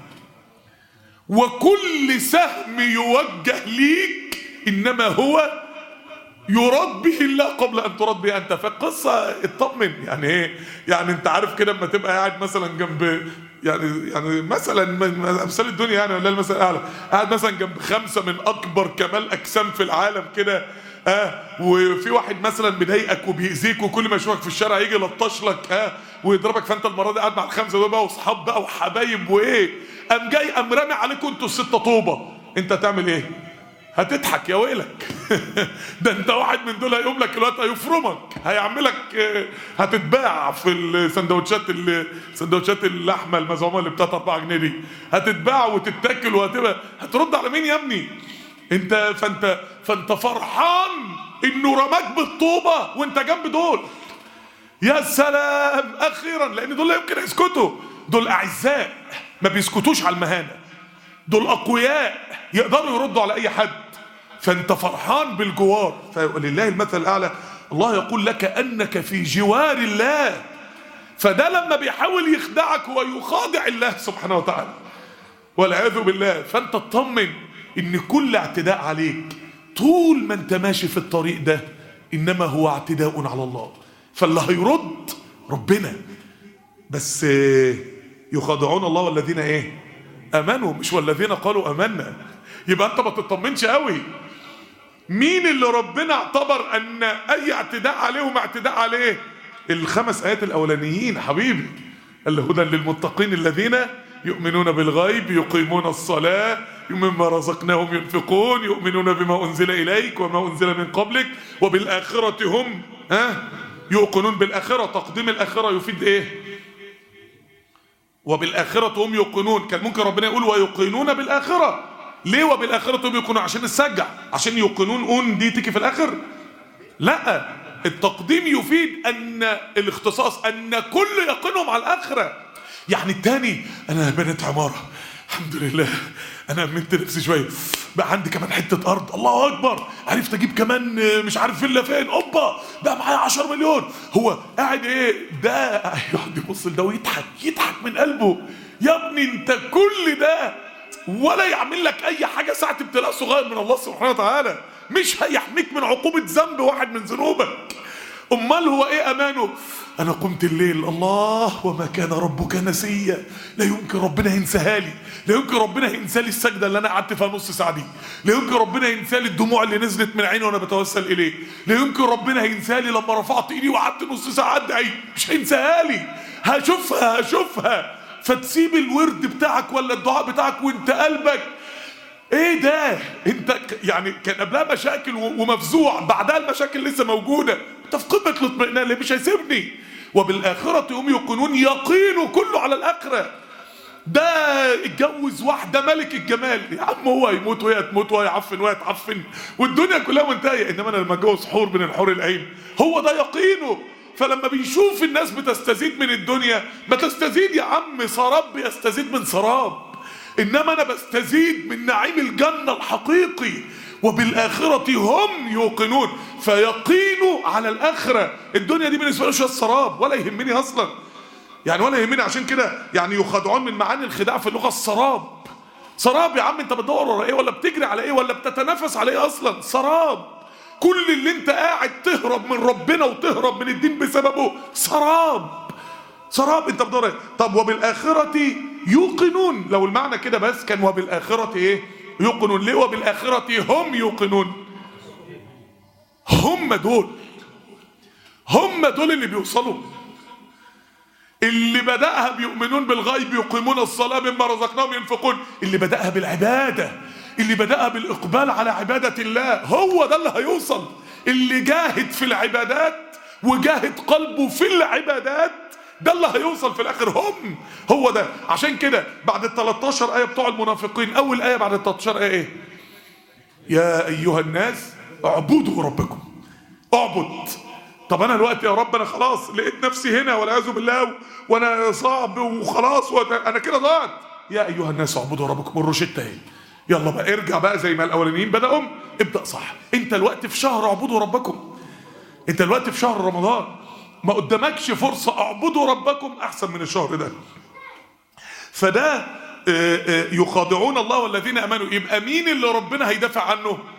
وكل سهم يوجه ليك انما هو يراد به الله قبل ان تراد به انت فالقصه اطمن يعني ايه يعني انت عارف كده اما تبقى قاعد مثلا جنب يعني يعني مثلا من امثال الدنيا يعني ولا المثل الاعلى قاعد مثلا جنب خمسه من اكبر كمال اجسام في العالم كده اه وفي واحد مثلا بيضايقك وبيأذيك وكل ما يشوفك في الشارع يجي يلطش لك اه ويضربك فانت المره دي قاعد مع الخمسه دول بقى واصحاب بقى وحبايب وايه قام جاي قام رامي عليكم انتوا السته طوبه انت تعمل ايه؟ هتضحك يا ويلك ده انت واحد من دول هيقوم لك الوقت هيفرمك هيعملك اه، هتتباع في السندوتشات ال- سندوتشات اللحمه المزعومه اللي بتاعت 4 جنيه دي هتتباع وتتاكل وهتبقى هترد على مين يا ابني انت فانت فانت فرحان انه رماك بالطوبه وانت جنب دول يا سلام اخيرا لان دول لا يمكن يسكتوا دول اعزاء ما بيسكتوش على المهانه دول اقوياء يقدروا يردوا على اي حد فانت فرحان بالجوار فلله المثل الاعلى الله يقول لك انك في جوار الله فده لما بيحاول يخدعك هو يخادع الله سبحانه وتعالى والعياذ بالله فانت اطمن ان كل اعتداء عليك طول ما انت ماشي في الطريق ده انما هو اعتداء على الله فاللي هيرد ربنا بس آه، يخادعون الله والذين ايه امنوا مش والذين قالوا امنا يبقى انت ما تطمنش قوي مين اللي ربنا اعتبر ان اي اعتداء عليهم اعتداء عليه الخمس ايات الاولانيين حبيبي اللي هدى للمتقين الذين يؤمنون بالغيب يقيمون الصلاة مما رزقناهم ينفقون يؤمنون بما أنزل إليك وما أنزل من قبلك وبالآخرة هم ها يوقنون بالآخرة تقديم الآخرة يفيد إيه وبالآخرة هم يوقنون كان ممكن ربنا يقول ويوقنون بالآخرة ليه وبالآخرة هم يوقنون عشان السجع عشان يوقنون أون دي تيجي في الآخر لا التقديم يفيد ان الاختصاص ان كل يقينهم على الاخره يعني التاني انا بنيت عماره الحمد لله انا امنت نفسي شويه بقى عندي كمان حته ارض الله اكبر عرفت اجيب كمان مش عارف فيلا فين اوبا بقى معايا 10 مليون هو قاعد ايه ده يقعد يبص لده ويضحك يضحك من قلبه يا ابني انت كل ده ولا يعمل لك اي حاجه ساعه ابتلاء صغير من الله سبحانه وتعالى مش هيحميك من عقوبه ذنب واحد من ذنوبك امال هو ايه امانه انا قمت الليل الله وما كان ربك نسيا لا يمكن ربنا ينساها لي لا يمكن ربنا ينسى لي السجده اللي انا قعدت فيها نص ساعه دي لا يمكن ربنا ينسى لي الدموع اللي نزلت من عيني وانا بتوسل اليه لا يمكن ربنا ينسى لي لما رفعت ايدي وقعدت نص ساعه ادعي مش هينساها لي هشوفها هشوفها فتسيب الورد بتاعك ولا الدعاء بتاعك وانت قلبك ايه ده انت ك- يعني كان قبلها مشاكل و- ومفزوع بعدها المشاكل لسه موجوده انت في قمه الاطمئنان اللي مش هيسيبني وبالاخره هم يوقنون يقينه كله على الاخره ده اتجوز واحده ملك الجمال يا عم هو هيموت وهي تموت وهي يعفن وهي تعفن والدنيا كلها منتهيه انما انا لما اتجوز حور من الحور العين هو ده يقينه فلما بيشوف الناس بتستزيد من الدنيا ما تستزيد يا عم سراب بيستزيد من سراب انما انا بستزيد من نعيم الجنه الحقيقي وبالاخره هم يوقنون فيقينوا على الاخره الدنيا دي بالنسبه له شويه سراب ولا يهمني اصلا يعني ولا يهمني عشان كده يعني يخادعون من معاني الخداع في اللغه السراب سراب يا عم انت بتدور ورا ايه ولا بتجري على ايه ولا بتتنافس على ايه اصلا سراب كل اللي انت قاعد تهرب من ربنا وتهرب من الدين بسببه سراب سراب انت بتدور ايه طب وبالاخره يوقنون لو المعنى كده بس كان وبالاخره ايه يوقنون ليه وبالاخره هم يوقنون هم دول هم دول اللي بيوصلوا اللي بدأها بيؤمنون بالغيب يقيمون الصلاة مما رزقناهم ينفقون اللي بدأها بالعبادة اللي بدأها بالإقبال على عبادة الله هو ده اللي هيوصل اللي جاهد في العبادات وجاهد قلبه في العبادات ده اللي هيوصل في الآخر هم هو ده عشان كده بعد ال 13 آية بتوع المنافقين أول آية بعد ال 13 آية إيه يا أيها الناس اعبدوا ربكم اعبد طب انا الوقت يا رب انا خلاص لقيت نفسي هنا والعياذ بالله وانا صعب وخلاص وأنا- انا كده ضاعت يا ايها الناس اعبدوا ربكم الروشته اهي يلا بقى ارجع بقى زي ما الاولانيين بداوا ابدا صح انت الوقت في شهر اعبدوا ربكم انت الوقت في شهر رمضان ما قدامكش فرصه اعبدوا ربكم احسن من الشهر ده فده آه، آه، يخادعون الله والذين امنوا يبقى مين اللي ربنا هيدافع عنه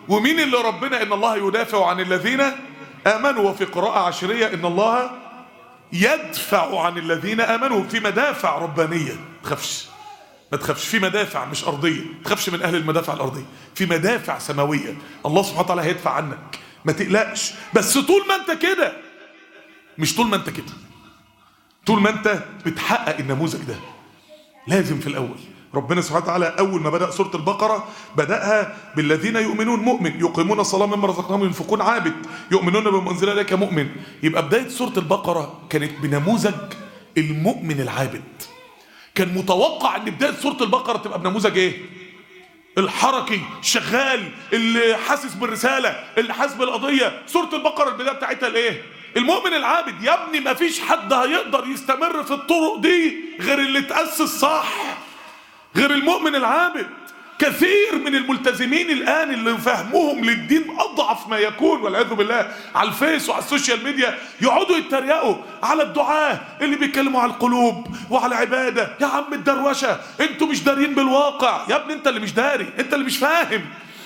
ومين اللي ربنا ان الله يدافع عن الذين امنوا وفي قراءة عشرية ان الله يدفع عن الذين امنوا في مدافع ربانية تخافش ما تخافش في مدافع مش ارضيه ما تخافش من اهل المدافع الارضيه في مدافع سماويه الله سبحانه وتعالى هيدفع عنك ما تقلقش بس طول ما انت كده مش طول ما انت كده طول ما انت بتحقق النموذج ده لازم في الاول ربنا سبحانه وتعالى اول ما بدا سوره البقره بداها بالذين يؤمنون مؤمن يقيمون الصلاه مما رزقناهم ينفقون عابد يؤمنون بما انزل اليك مؤمن يبقى بدايه سوره البقره كانت بنموذج المؤمن العابد كان متوقع ان بدايه سوره البقره تبقى بنموذج ايه الحركي شغال اللي حاسس بالرساله اللي حاسس بالقضيه سوره البقره البدايه بتاعتها الايه المؤمن العابد يا ابني ما فيش حد هيقدر يستمر في الطرق دي غير اللي تاسس صح غير المؤمن العابد كثير من الملتزمين الان اللي فهمهم للدين اضعف ما يكون والعياذ بالله على الفيس وعلى السوشيال ميديا يقعدوا يتريقوا على الدعاه اللي بيتكلموا على القلوب وعلى العباده يا عم الدروشه انتوا مش دارين بالواقع يا ابني انت اللي مش داري انت اللي مش فاهم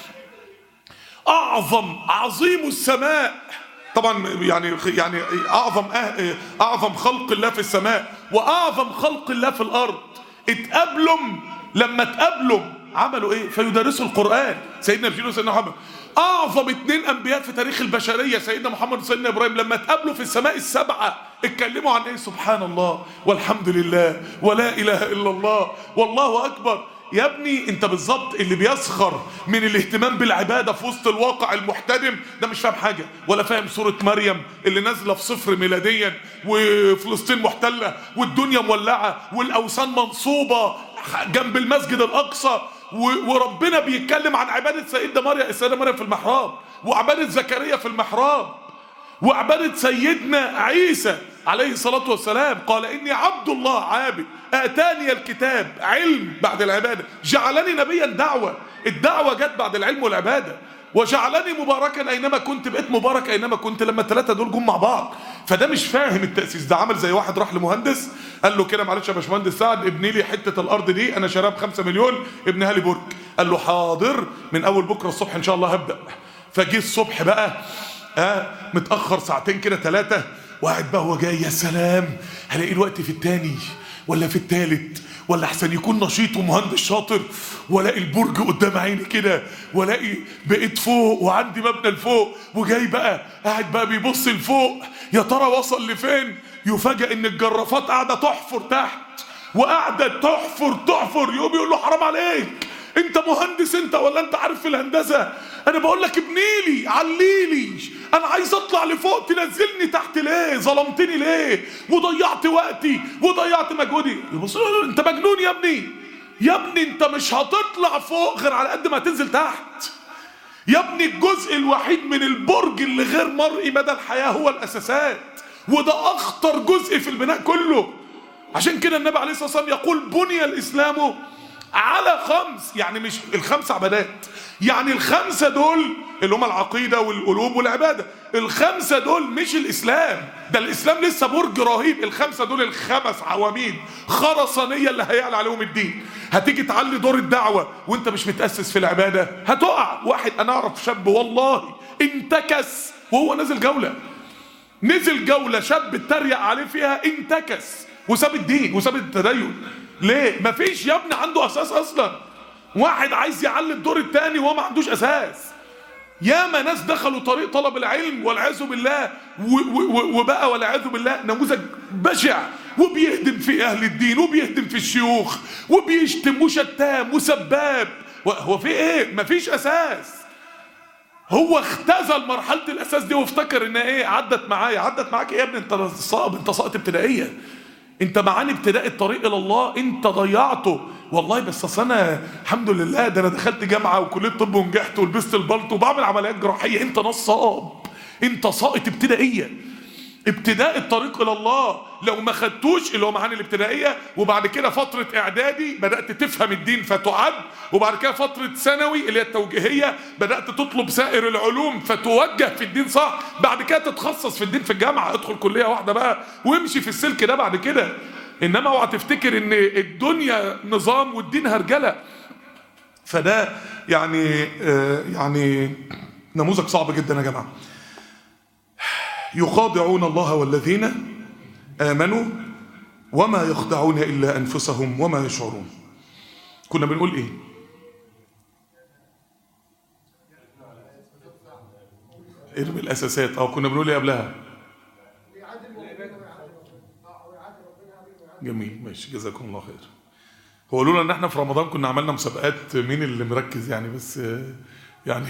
اعظم عظيم السماء طبعا يعني يعني اعظم أه اعظم خلق الله في السماء واعظم خلق الله في الارض اتقابلوا لما اتقابلوا عملوا ايه فيدرسوا القران سيدنا ابراهيم وسيدنا محمد اعظم اتنين انبياء في تاريخ البشريه سيدنا محمد وسيدنا ابراهيم لما اتقابلوا في السماء السبعه اتكلموا عن ايه سبحان الله والحمد لله ولا اله الا الله والله اكبر يا ابني انت بالظبط اللي بيسخر من الاهتمام بالعباده في وسط الواقع المحتدم ده مش فاهم حاجه ولا فاهم سوره مريم اللي نازله في صفر ميلاديا وفلسطين محتله والدنيا مولعه والاوثان منصوبه جنب المسجد الاقصى وربنا بيتكلم عن عباده سيدنا مريم السيده مريم في المحراب وعباده زكريا في المحراب وعباده سيدنا عيسى عليه الصلاه والسلام قال اني عبد الله عابد اتاني الكتاب علم بعد العباده جعلني نبيا دعوه الدعوه جت بعد العلم والعباده وجعلني مباركا اينما كنت بقيت مبارك اينما كنت لما الثلاثه دول جم مع بعض فده مش فاهم التاسيس ده عمل زي واحد راح لمهندس قال له كده معلش يا باشمهندس سعد ابني لي حته الارض دي انا شاريها ب 5 مليون ابنها لي برج قال له حاضر من اول بكره الصبح ان شاء الله هبدا فجه الصبح بقى آه متاخر ساعتين كده ثلاثه وقاعد بقى هو جاي يا سلام هلاقي الوقت في التاني ولا في التالت ولا احسن يكون نشيط ومهندس شاطر والاقي البرج قدام عيني كده والاقي بقيت فوق وعندي مبنى لفوق وجاي بقى قاعد بقى بيبص لفوق يا ترى وصل لفين يفاجئ ان الجرافات قاعده تحفر تحت وقاعده تحفر تحفر يقوم يقول له حرام عليك انت مهندس انت ولا انت عارف في الهندسه انا بقول لك ابنيلي عليلي انا عايز اطلع لفوق تنزلني تحت ليه ظلمتني ليه وضيعت وقتي وضيعت مجهودي يبص له انت مجنون يا ابني يا ابني انت مش هتطلع فوق غير على قد ما تنزل تحت يا ابني الجزء الوحيد من البرج اللي غير مرئي مدى الحياه هو الاساسات وده اخطر جزء في البناء كله عشان كده النبي عليه الصلاه والسلام يقول بني الاسلام على خمس يعني مش الخمس عبادات يعني الخمسه دول اللي هم العقيده والقلوب والعباده الخمسه دول مش الاسلام ده الاسلام لسه برج رهيب الخمسه دول الخمس عواميد خرسانيه اللي هيعلى عليهم الدين هتيجي تعلي دور الدعوه وانت مش متاسس في العباده هتقع واحد انا اعرف شاب والله انتكس وهو نازل جوله نزل جوله شاب اتريق عليه فيها انتكس وساب الدين وساب التدين ليه مفيش يا ابني عنده اساس اصلا واحد عايز يعلي الدور الثاني وهو ما عندوش اساس ياما ناس دخلوا طريق طلب العلم والعياذ بالله وبقى والعياذ بالله نموذج بشع وبيهدم في اهل الدين وبيهدم في الشيوخ وبيشتم وشتام وسباب هو في ايه مفيش اساس هو اختزل مرحله الاساس دي وافتكر ان ايه عدت معايا عدت معاك ايه يا ابني انت صائب انت ساقط ابتدائيه انت معاني ابتداء الطريق الى الله انت ضيعته والله بس اصل انا الحمد لله ده انا دخلت جامعه وكليه طب ونجحت ولبست البلطو وبعمل عمليات جراحيه انت نصاب انت ساقط ابتدائيه ابتداء الطريق الى الله لو ما خدتوش اللي هو معاني الابتدائيه وبعد كده فتره اعدادي بدات تفهم الدين فتعد وبعد كده فتره ثانوي اللي هي التوجيهيه بدات تطلب سائر العلوم فتوجه في الدين صح بعد كده تتخصص في الدين في الجامعه ادخل كليه واحده بقى وامشي في السلك ده بعد كده انما اوعى تفتكر ان الدنيا نظام والدين هرجله فده يعني آه يعني نموذج صعب جدا يا جماعه يخادعون الله والذين امنوا وما يخدعون الا انفسهم وما يشعرون كنا بنقول ايه ارمي الاساسات او كنا بنقول ايه قبلها جميل ماشي جزاكم الله خير هو لولا ان احنا في رمضان كنا عملنا مسابقات مين اللي مركز يعني بس يعني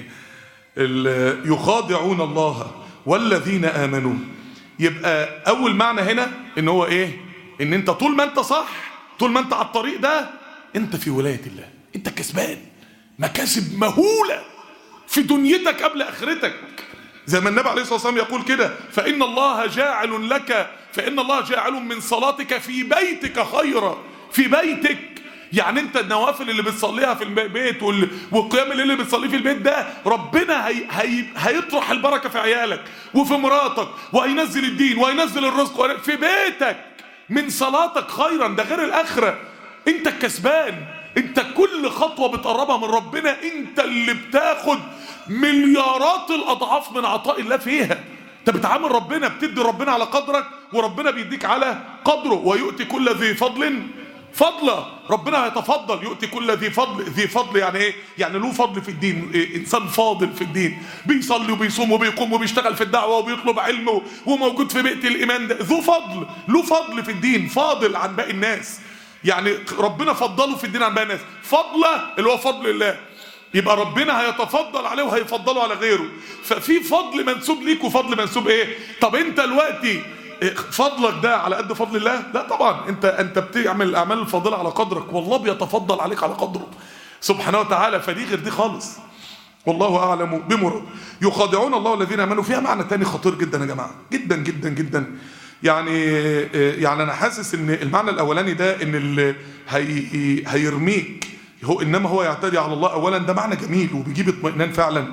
يخادعون الله والذين امنوا يبقى اول معنى هنا ان هو ايه ان انت طول ما انت صح طول ما انت على الطريق ده انت في ولايه الله انت كسبان مكاسب مهوله في دنيتك قبل اخرتك زي ما النبي عليه الصلاه والسلام يقول كده فان الله جاعل لك فان الله جاعل من صلاتك في بيتك خيرا في بيتك يعني انت النوافل اللي بتصليها في البيت والقيام اللي, اللي بتصليه في البيت ده ربنا هي هي هيطرح البركه في عيالك وفي مراتك وهينزل الدين وهينزل الرزق في بيتك من صلاتك خيرا ده غير الاخره انت الكسبان انت كل خطوه بتقربها من ربنا انت اللي بتاخد مليارات الاضعاف من عطاء الله فيها انت بتعامل ربنا بتدي ربنا على قدرك وربنا بيديك على قدره ويؤتي كل ذي فضل فضلا ربنا هيتفضل يؤتي كل ذي فضل ذي فضل يعني ايه يعني له فضل في الدين إيه انسان فاضل في الدين بيصلي وبيصوم وبيقوم وبيشتغل في الدعوه وبيطلب علم وموجود في بيئه الايمان ده ذو فضل له فضل في الدين فاضل عن باقي الناس يعني ربنا فضله في الدين عن باقي الناس فضله اللي هو فضل الله يبقى ربنا هيتفضل عليه وهيفضله على غيره ففي فضل منسوب ليك وفضل منسوب ايه طب انت دلوقتي فضلك ده على قد فضل الله لا طبعا انت انت بتعمل الاعمال الفاضله على قدرك والله بيتفضل عليك على قدره سبحانه وتعالى فدي غير دي خالص والله اعلم بمراد يخادعون الله الذين امنوا فيها معنى تاني خطير جدا يا جماعه جدا جدا جدا يعني يعني انا حاسس ان المعنى الاولاني ده ان اللي هي هيرميك هو انما هو يعتدي على الله اولا ده معنى جميل وبيجيب اطمئنان فعلا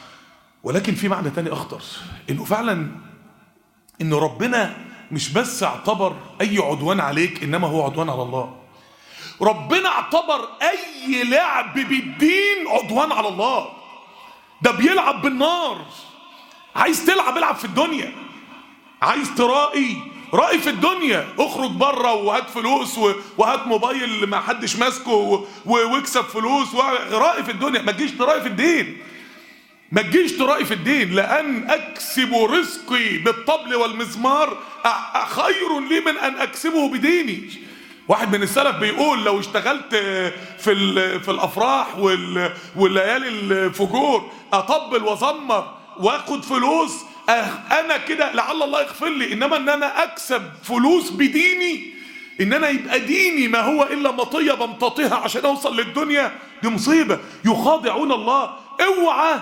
ولكن في معنى تاني اخطر انه فعلا ان ربنا مش بس اعتبر اي عدوان عليك انما هو عدوان على الله ربنا اعتبر اي لعب بالدين عدوان على الله ده بيلعب بالنار عايز تلعب العب في الدنيا عايز ترائي رأي في الدنيا اخرج بره وهات فلوس وهات موبايل ما حدش ماسكه واكسب فلوس رأي في الدنيا ما تجيش ترائي في الدين ما تجيش ترائي في الدين لأن أكسب رزقي بالطبل والمزمار خير لي من أن أكسبه بديني واحد من السلف بيقول لو اشتغلت في في الافراح والليالي الفجور اطبل وازمر واخد فلوس انا كده لعل الله يغفر لي انما ان انا اكسب فلوس بديني ان انا يبقى ديني ما هو الا مطيه بمتطيها عشان اوصل للدنيا دي مصيبه يخادعون الله اوعى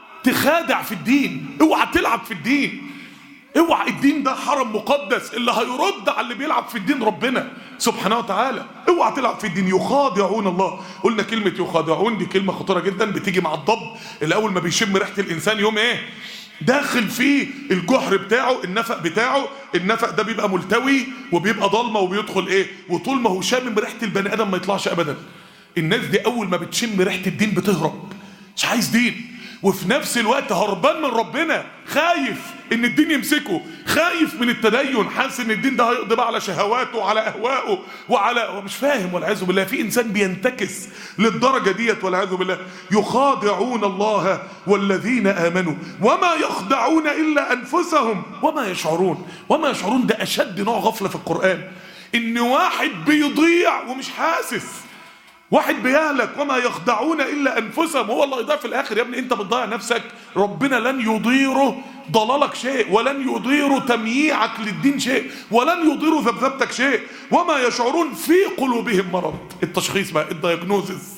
تخادع في الدين اوعى تلعب في الدين اوعى الدين ده حرم مقدس اللي هيرد على اللي بيلعب في الدين ربنا سبحانه وتعالى اوعى تلعب في الدين يخادعون الله قلنا كلمة يخادعون دي كلمة خطيرة جدا بتيجي مع الضب اللي اول ما بيشم ريحة الانسان يوم ايه داخل فيه الجحر بتاعه النفق بتاعه النفق ده بيبقى ملتوي وبيبقى ضلمه وبيدخل ايه وطول ما هو شامم ريحه البني ادم ما يطلعش ابدا الناس دي اول ما بتشم ريحه الدين بتهرب مش عايز دين وفي نفس الوقت هربان من ربنا خايف ان الدين يمسكه خايف من التدين حاسس ان الدين ده هيقضي بقى على شهواته وعلى اهوائه وعلى هو مش فاهم والعياذ بالله في انسان بينتكس للدرجه ديت والعياذ بالله يخادعون الله والذين امنوا وما يخدعون الا انفسهم وما يشعرون وما يشعرون ده اشد نوع غفله في القران ان واحد بيضيع ومش حاسس واحد بيهلك وما يخدعون الا انفسهم هو اللي هيضيع في الاخر يا ابني انت بتضيع نفسك ربنا لن يضيره ضلالك شيء ولن يضير تمييعك للدين شيء ولن يضير ذبذبتك شيء وما يشعرون في قلوبهم مرض التشخيص بقى الدياجنوزز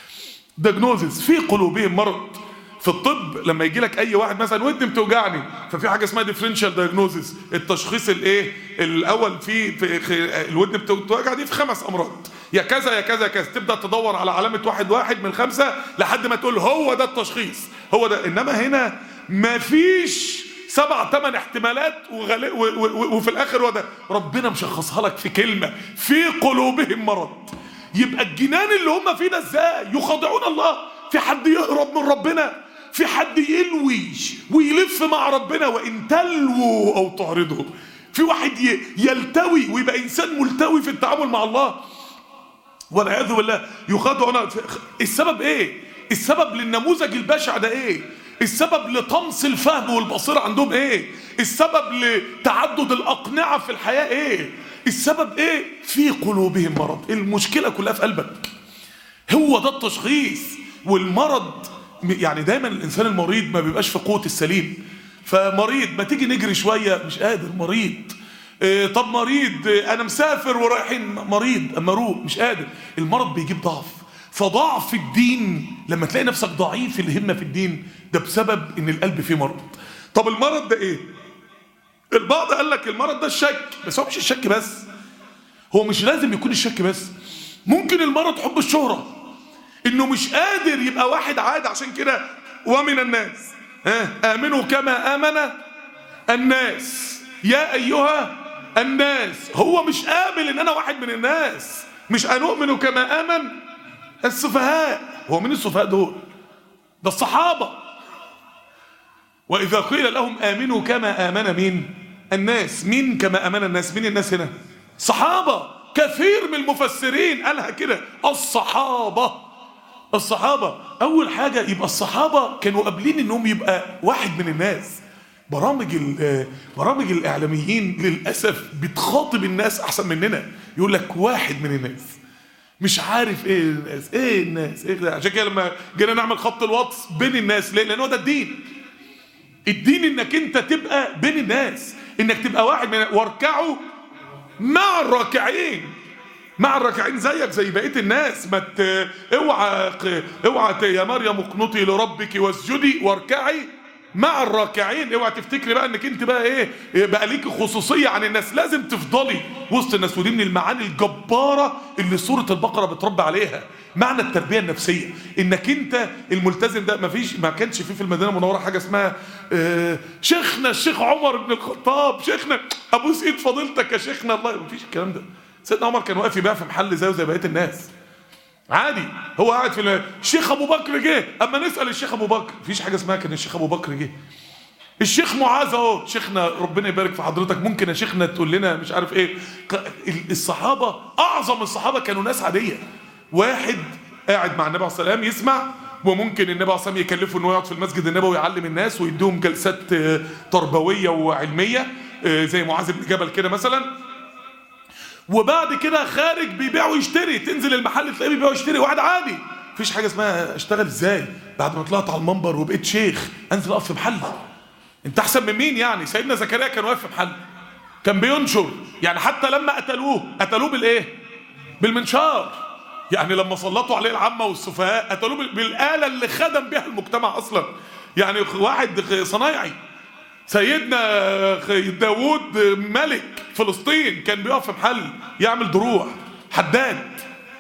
دياجنوزز في قلوبهم مرض في الطب لما يجي لك اي واحد مثلا ودني بتوجعني ففي حاجه اسمها ديفرنشال دايجنوزس التشخيص الايه الاول في, في الودن بتوجع دي في خمس امراض يا كذا يا كذا يا كذا تبدا تدور على علامه واحد واحد من خمسه لحد ما تقول هو ده التشخيص هو ده انما هنا مفيش سبع ثمان احتمالات وغل... و... و... وفي الاخر هو ده ربنا مشخصها لك في كلمه في قلوبهم مرض يبقى الجنان اللي هم فيه ده ازاي يخادعون الله في حد يهرب من ربنا في حد يلوي ويلف مع ربنا وان تلووا او تعرضوا في واحد ي- يلتوي ويبقى انسان ملتوي في التعامل مع الله والعياذ بالله يخادعون السبب ايه السبب للنموذج البشع ده ايه السبب لطمس الفهم والبصيرة عندهم ايه السبب لتعدد الاقنعة في الحياة ايه السبب ايه في قلوبهم مرض المشكلة كلها في قلبك هو ده التشخيص والمرض يعني دايما الانسان المريض ما بيبقاش في قوه السليم فمريض ما تيجي نجري شويه مش قادر مريض إيه، طب مريض إيه، انا مسافر ورايحين مريض اما اروح مش قادر المرض بيجيب ضعف فضعف الدين لما تلاقي نفسك ضعيف الهمه في الدين ده بسبب ان القلب فيه مرض طب المرض ده ايه البعض قال لك المرض ده الشك بس هو مش الشك بس هو مش لازم يكون الشك بس ممكن المرض حب الشهرة انه مش قادر يبقى واحد عادي عشان كده ومن الناس ها امنوا كما امن الناس يا ايها الناس هو مش قابل ان انا واحد من الناس مش انؤمن كما امن السفهاء هو مين السفهاء دول ده الصحابه وإذا قيل لهم آمنوا كما آمن مين الناس مين كما آمن الناس مين الناس هنا صحابة كثير من المفسرين قالها كده الصحابة الصحابة أول حاجة يبقى الصحابة كانوا قابلين إنهم يبقى واحد من الناس برامج ال- برامج الإعلاميين للأسف بتخاطب الناس أحسن مننا يقول لك واحد من الناس مش عارف ايه الناس ايه الناس ايه ده عشان كده لما جينا نعمل خط الواتس بين الناس ليه لان هو ده الدين الدين انك انت تبقى بين الناس انك تبقى واحد من واركعوا مع الراكعين مع الراكعين زيك زي بقيه الناس ما ت... اوعى اوعى ت- يا مريم اقنطي لربك واسجدي واركعي مع الراكعين اوعى تفتكري بقى انك انت بقى ايه بقى ليك خصوصيه عن الناس لازم تفضلي وسط الناس ودي من المعاني الجباره اللي سوره البقره بتربي عليها معنى التربيه النفسيه انك انت الملتزم ده ما فيش ما كانش فيه في المدينه المنوره حاجه اسمها آه، شيخنا الشيخ عمر بن الخطاب شيخنا ابوس ايد فضيلتك يا شيخنا الله ما فيش الكلام ده سيدنا عمر كان واقف يبيع في محل زيه زي بقيه الناس عادي هو قاعد في ال- الشيخ ابو بكر جه اما نسال الشيخ ابو بكر مفيش حاجه اسمها كان الشيخ ابو بكر جه الشيخ معاذ اهو شيخنا ربنا يبارك في حضرتك ممكن يا شيخنا تقول لنا مش عارف ايه ق- ال- الصحابه اعظم الصحابه كانوا ناس عاديه واحد قاعد مع النبي عليه الصلاه والسلام يسمع وممكن النبي عليه الصلاه والسلام يكلفه انه يقعد في المسجد النبوي ويعلم الناس ويديهم جلسات آه، تربويه وعلميه آه، زي معاذ بن جبل كده مثلا وبعد كده خارج بيبيع ويشتري تنزل المحل تلاقيه بيبيع ويشتري واحد عادي مفيش حاجه اسمها اشتغل ازاي بعد ما طلعت على المنبر وبقيت شيخ انزل اقف في محل انت احسن من مين يعني سيدنا زكريا كان واقف في محل كان بينشر يعني حتى لما قتلوه قتلوه بالايه بالمنشار يعني لما سلطوا عليه العامه والسفهاء قتلوه بال- بالاله اللي خدم بها المجتمع اصلا يعني واحد صنايعي سيدنا داوود ملك فلسطين كان بيقف في محل يعمل دروع حداد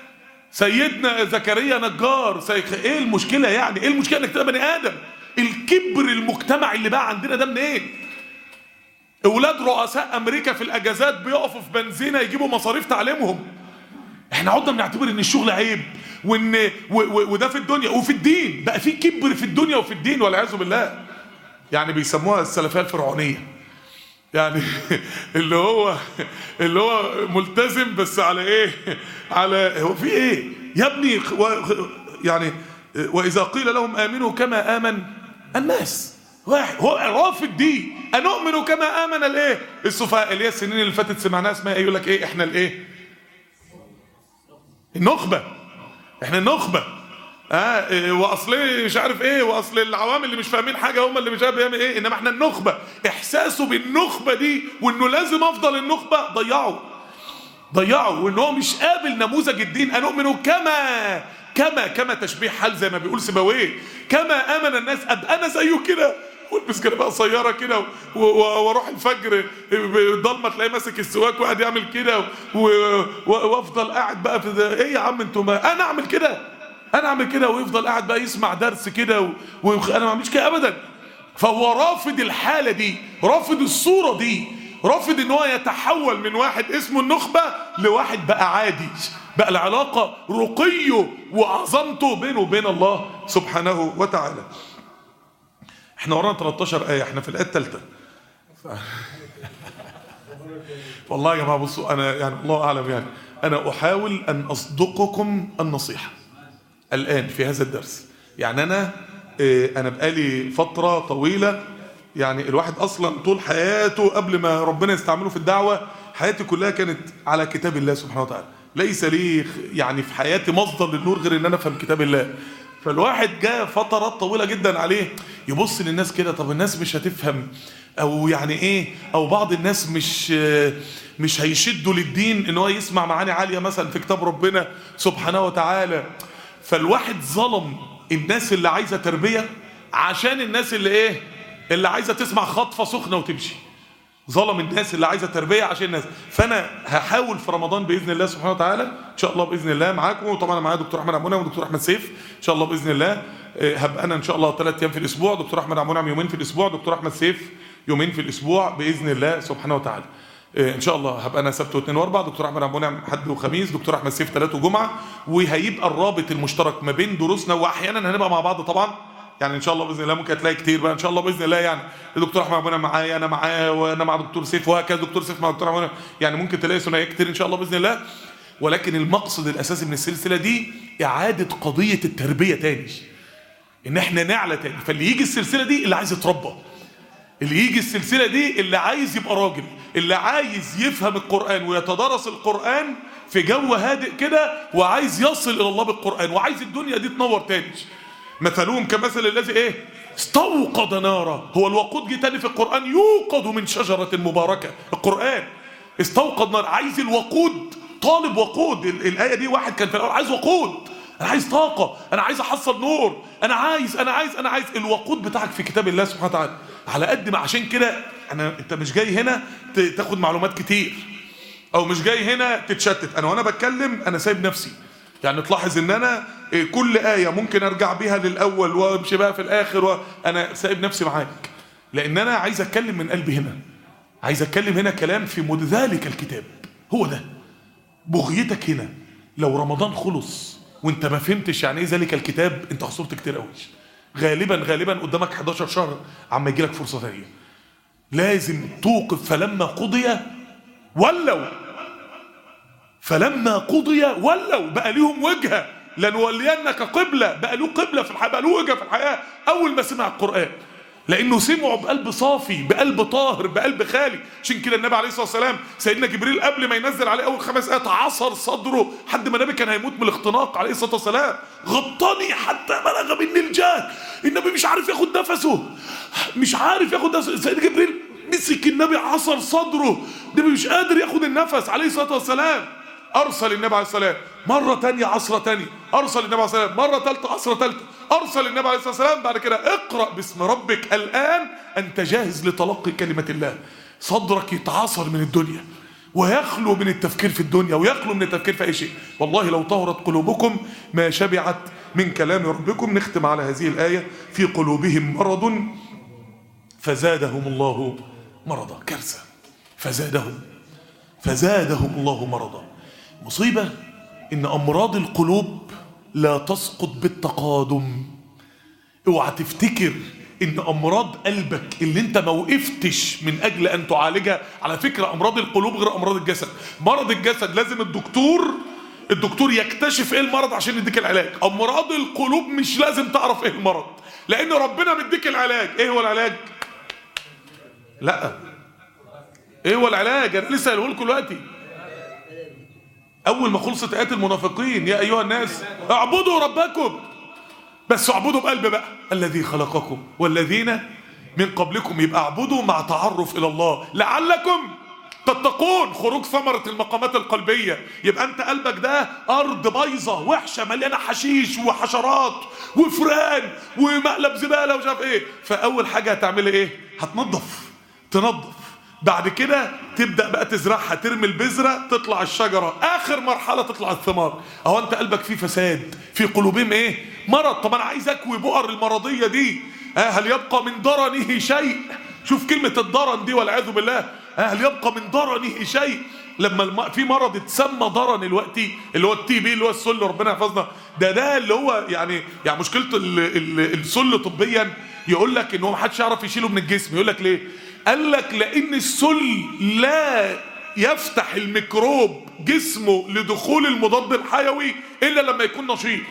سيدنا زكريا نجار سي... ايه المشكله يعني ايه المشكله انك تبقى بني ادم الكبر المجتمعي اللي بقى عندنا ده منين اولاد رؤساء امريكا في الاجازات بيقفوا في بنزينه يجيبوا مصاريف تعليمهم احنا عدنا بنعتبر ان الشغل عيب وان و... و... وده في الدنيا وفي الدين بقى في كبر في الدنيا وفي الدين والعياذ بالله يعني بيسموها السلفيه الفرعونيه يعني اللي هو اللي هو ملتزم بس على ايه على هو في ايه يا ابني و- يعني واذا قيل لهم امنوا كما امن الناس واحد هو رافض دي انؤمن كما امن الايه السفهاء اللي هي السنين اللي فاتت سمعناها اسمها ايه يقول لك ايه احنا الايه النخبه احنا النخبه اه إيه، واصل إيه مش عارف ايه واصل العوام اللي مش فاهمين حاجه هم اللي مش عارف بيعمل ايه انما احنا النخبه احساسه بالنخبه دي وانه لازم افضل النخبه ضيعه ضيعه وان هو مش قابل نموذج الدين ان اؤمن كما كما كما تشبيه حال زي ما بيقول سيبويه كما امن الناس ابقى انا زيه كده والبس كده بقى قصيره كده و- و- واروح الفجر ضلمه تلاقيه ماسك السواك وقاعد يعمل كده و- و- وافضل قاعد بقى في ده. ايه يا عم انتوا ما انا اعمل كده انا اعمل كده ويفضل قاعد بقى يسمع درس كده و- وانا ما اعملش كده ابدا فهو رافض الحالة دي رافض الصورة دي رافض ان هو يتحول من واحد اسمه النخبة لواحد بقى عادي بقى العلاقة رقيه وعظمته بينه وبين الله سبحانه وتعالى احنا ورانا 13 آية احنا في الآية الثالثة ف... والله يا جماعة بصوا أنا يعني الله أعلم يعني أنا أحاول أن أصدقكم النصيحة الآن في هذا الدرس يعني أنا اه أنا بقالي فترة طويلة يعني الواحد أصلا طول حياته قبل ما ربنا يستعمله في الدعوة حياتي كلها كانت على كتاب الله سبحانه وتعالى ليس لي يعني في حياتي مصدر للنور غير ان انا افهم كتاب الله فالواحد جاء فترات طويله جدا عليه يبص للناس كده طب الناس مش هتفهم او يعني ايه او بعض الناس مش مش هيشدوا للدين ان هو يسمع معاني عاليه مثلا في كتاب ربنا سبحانه وتعالى فالواحد ظلم الناس اللي عايزه تربيه عشان الناس اللي ايه اللي عايزه تسمع خطفه سخنه وتمشي ظلم الناس اللي عايزه تربيه عشان الناس فانا هحاول في رمضان باذن الله سبحانه وتعالى ان شاء الله باذن الله معاكم وطبعا انا معايا دكتور احمد عمونه ودكتور احمد سيف ان شاء الله باذن الله هبقى انا ان شاء الله ثلاث ايام في الاسبوع دكتور احمد عمونه يومين في الاسبوع دكتور احمد سيف يومين في الاسبوع باذن الله سبحانه وتعالى ان شاء الله هبقى انا سبت واثنين واربع دكتور احمد ابو نعم حد وخميس دكتور احمد سيف ثلاث وجمعه وهيبقى الرابط المشترك ما بين دروسنا واحيانا هنبقى مع بعض طبعا يعني ان شاء الله باذن الله ممكن هتلاقي كتير بقى ان شاء الله باذن الله يعني الدكتور احمد ابو معايا انا معاه وانا مع دكتور سيف وهكذا دكتور سيف مع دكتور احمد يعني ممكن تلاقي ثنائيه كتير ان شاء الله باذن الله ولكن المقصد الاساسي من السلسله دي اعاده قضيه التربيه تاني ان احنا نعلى تاني فاللي يجي السلسله دي اللي عايز يتربى اللي يجي السلسله دي اللي عايز يبقى راجل اللي عايز يفهم القران ويتدارس القران في جو هادئ كده وعايز يصل الى الله بالقران وعايز الدنيا دي تنور تاني مثلهم كمثل الذي ايه استوقد نارا هو الوقود جه تاني في القرآن يوقد من شجرة مباركة القرآن استوقد نار عايز الوقود طالب وقود الآية دي واحد كان في الأول عايز وقود أنا عايز طاقة أنا عايز أحصل نور أنا عايز أنا عايز أنا عايز الوقود بتاعك في كتاب الله سبحانه وتعالى على قد ما عشان كده أنا أنت مش جاي هنا تاخد معلومات كتير أو مش جاي هنا تتشتت أنا وأنا بتكلم أنا سايب نفسي يعني تلاحظ ان انا كل آية ممكن ارجع بيها للاول وامشي بقى في الاخر وانا سايب نفسي معاك لان انا عايز اتكلم من قلبي هنا عايز اتكلم هنا كلام في مد ذلك الكتاب هو ده بغيتك هنا لو رمضان خلص وانت ما فهمتش يعني ايه ذلك الكتاب انت خسرت كتير قوي غالبا غالبا قدامك 11 شهر عما يجي لك فرصه ثانيه لازم توقف فلما قضي ولوا فلما قضي ولوا بقى ليهم وجهه لنولينك قبله بقى له قبله في الحياه بقى له وجهه في الحياه اول ما سمع القران لانه سمعوا بقلب صافي بقلب طاهر بقلب خالي عشان كده النبي عليه الصلاه والسلام سيدنا جبريل قبل ما ينزل عليه اول خمس ايات عصر صدره حد ما النبي كان هيموت من الاختناق عليه الصلاه والسلام غطاني حتى بلغ مني الجهل النبي مش عارف ياخد نفسه مش عارف ياخد نفسه سيدنا جبريل مسك النبي عصر صدره النبي مش قادر ياخد النفس عليه الصلاه والسلام ارسل النبي عليه السلام مره تانية عصره تانية ارسل النبي عليه السلام مره ثالثه عصره ثالثه ارسل النبي عليه الصلاه والسلام بعد كده اقرا باسم ربك الان انت جاهز لتلقي كلمه الله صدرك يتعاصر من الدنيا ويخلو من التفكير في الدنيا ويخلو من التفكير في اي شيء والله لو طهرت قلوبكم ما شبعت من كلام ربكم نختم على هذه الايه في قلوبهم مرض فزادهم الله مرضا كارثه فزادهم فزادهم الله مرضا مصيبة إن أمراض القلوب لا تسقط بالتقادم اوعى تفتكر إن أمراض قلبك اللي أنت ما وقفتش من أجل أن تعالجها على فكرة أمراض القلوب غير أمراض الجسد مرض الجسد لازم الدكتور الدكتور يكتشف ايه المرض عشان يديك العلاج امراض القلوب مش لازم تعرف ايه المرض لان ربنا مديك العلاج ايه هو العلاج لا ايه هو العلاج انا لسه قايله لكم دلوقتي اول ما خلصت ايات المنافقين يا ايها الناس اعبدوا ربكم بس اعبدوا بقلب بقى الذي خلقكم والذين من قبلكم يبقى اعبدوا مع تعرف الى الله لعلكم تتقون خروج ثمرة المقامات القلبية يبقى انت قلبك ده ارض بايظة وحشة مليانة حشيش وحشرات وفران ومقلب زبالة ومش عارف ايه فاول حاجة هتعملي ايه هتنظف تنظف بعد كده تبدا بقى تزرعها ترمي البذره تطلع الشجره اخر مرحله تطلع الثمار اهو انت قلبك فيه فساد في قلوبهم ايه مرض طب انا عايز اكوي بؤر المرضيه دي آه هل يبقى من درنه شيء شوف كلمه الدرن دي والعياذ بالله آه هل يبقى من درنه شيء لما الم... في مرض اتسمى ضرن دلوقتي اللي هو التي بي اللي هو السل ربنا يحفظنا ده ده اللي هو يعني يعني مشكلة ال... ال... السل طبيا يقول لك ان هو محدش يعرف يشيله من الجسم يقول لك ليه قال لك لان السل لا يفتح الميكروب جسمه لدخول المضاد الحيوي الا لما يكون نشيط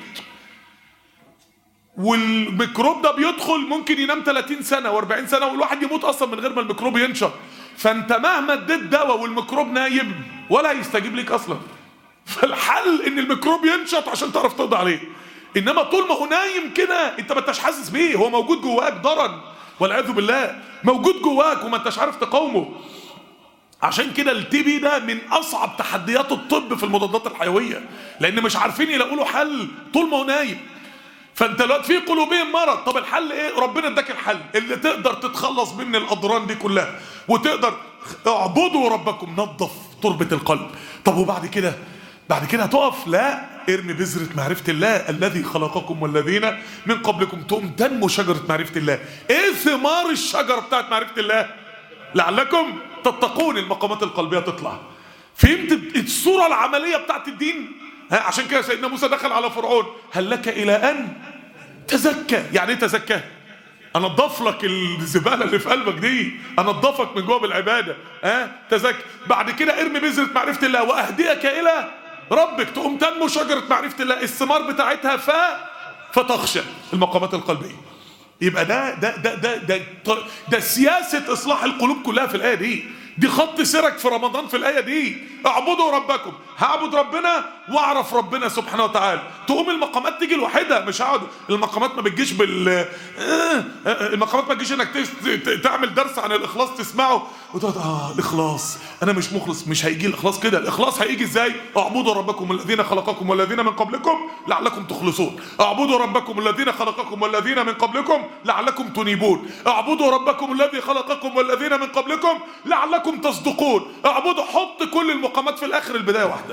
والميكروب ده بيدخل ممكن ينام 30 سنه و40 سنه والواحد يموت اصلا من غير ما الميكروب ينشط فانت مهما اديت دواء والميكروب نايم ولا هيستجيب ليك اصلا فالحل ان الميكروب ينشط عشان تعرف تقضي عليه انما طول ما هو نايم كده انت ما انتش حاسس بيه هو موجود جواك ضرن والعياذ بالله موجود جواك وما انتش عارف تقاومه عشان كده التي بي ده من اصعب تحديات الطب في المضادات الحيويه لان مش عارفين يلاقوا له حل طول ما هو نايم فانت دلوقتي في قلوبهم مرض طب الحل ايه ربنا اداك الحل اللي تقدر تتخلص من الاضران دي كلها وتقدر اعبدوا ربكم نظف تربه القلب طب وبعد كده بعد كده هتقف لا ارمي بذرة معرفة الله الذي خلقكم والذين من قبلكم تقوم تنمو شجرة معرفة الله ايه ثمار الشجرة بتاعت معرفة الله لعلكم تتقون المقامات القلبية تطلع فهمت الصورة العملية بتاعت الدين ها عشان كده سيدنا موسى دخل على فرعون هل لك إلى أن تزكى يعني ايه تزكى انضف لك الزباله اللي في قلبك دي انضفك من جوه بالعباده ها أه؟ تزكى بعد كده ارمي بذره معرفه الله واهديك الى ربك تقوم تنمو شجره معرفه الله الثمار بتاعتها ف فتخشى المقامات القلبيه يبقى ده ده ده ده ده, ده, ده سياسه اصلاح القلوب كلها في الايه دي دي خط سيرك في رمضان في الآية دي اعبدوا ربكم هعبد ربنا واعرف ربنا سبحانه وتعالى تقوم المقامات تيجي لوحدها مش هقعد المقامات ما بتجيش بال المقامات ما تجيش انك تعمل درس عن الاخلاص تسمعه وتقعد اه الاخلاص انا مش مخلص مش هيجي الاخلاص كده الاخلاص هيجي ازاي اعبدوا ربكم الذين خلقكم والذين من قبلكم لعلكم تخلصون اعبدوا ربكم الذين خلقكم والذين من قبلكم لعلكم تنيبون اعبدوا ربكم الذي خلقكم والذين من قبلكم لعلكم لعلكم تصدقون اعبدوا حط كل المقامات في الاخر البدايه واحده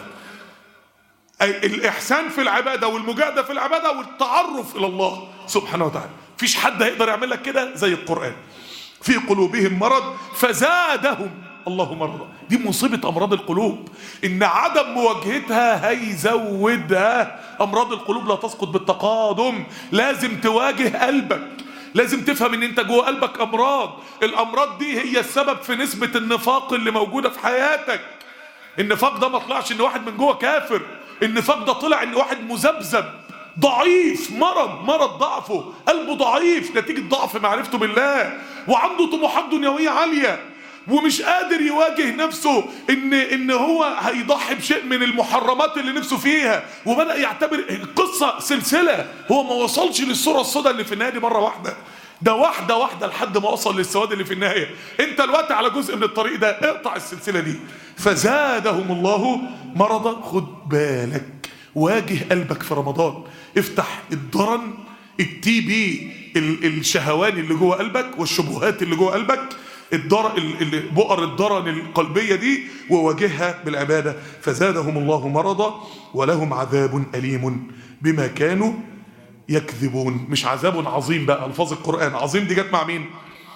أي الاحسان في العباده والمجاهده في العباده والتعرف الى الله سبحانه وتعالى مفيش حد هيقدر يعمل لك كده زي القران في قلوبهم مرض فزادهم الله مرضا دي مصيبة أمراض القلوب إن عدم مواجهتها هيزودها أمراض القلوب لا تسقط بالتقادم لازم تواجه قلبك لازم تفهم ان انت جوه قلبك امراض الامراض دي هي السبب في نسبة النفاق اللي موجودة في حياتك النفاق ده ما طلعش ان واحد من جوه كافر النفاق ده طلع ان واحد مذبذب ضعيف مرض مرض ضعفه قلبه ضعيف نتيجة ضعف معرفته بالله وعنده طموحات دنيوية عالية ومش قادر يواجه نفسه ان ان هو هيضحي بشيء من المحرمات اللي نفسه فيها وبدا يعتبر القصه سلسله هو ما وصلش للصوره السوداء اللي في النهايه دي مره واحده ده واحده واحده لحد ما وصل للسواد اللي في النهايه انت الوقت على جزء من الطريق ده اقطع السلسله دي فزادهم الله مرضا خد بالك واجه قلبك في رمضان افتح الضرن التي بي الشهواني اللي جوه قلبك والشبهات اللي جوه قلبك الدر... بؤر الدرن القلبية دي وواجهها بالعبادة فزادهم الله مرضا ولهم عذاب أليم بما كانوا يكذبون مش عذاب عظيم بقى الفاظ القرآن عظيم دي جت مع مين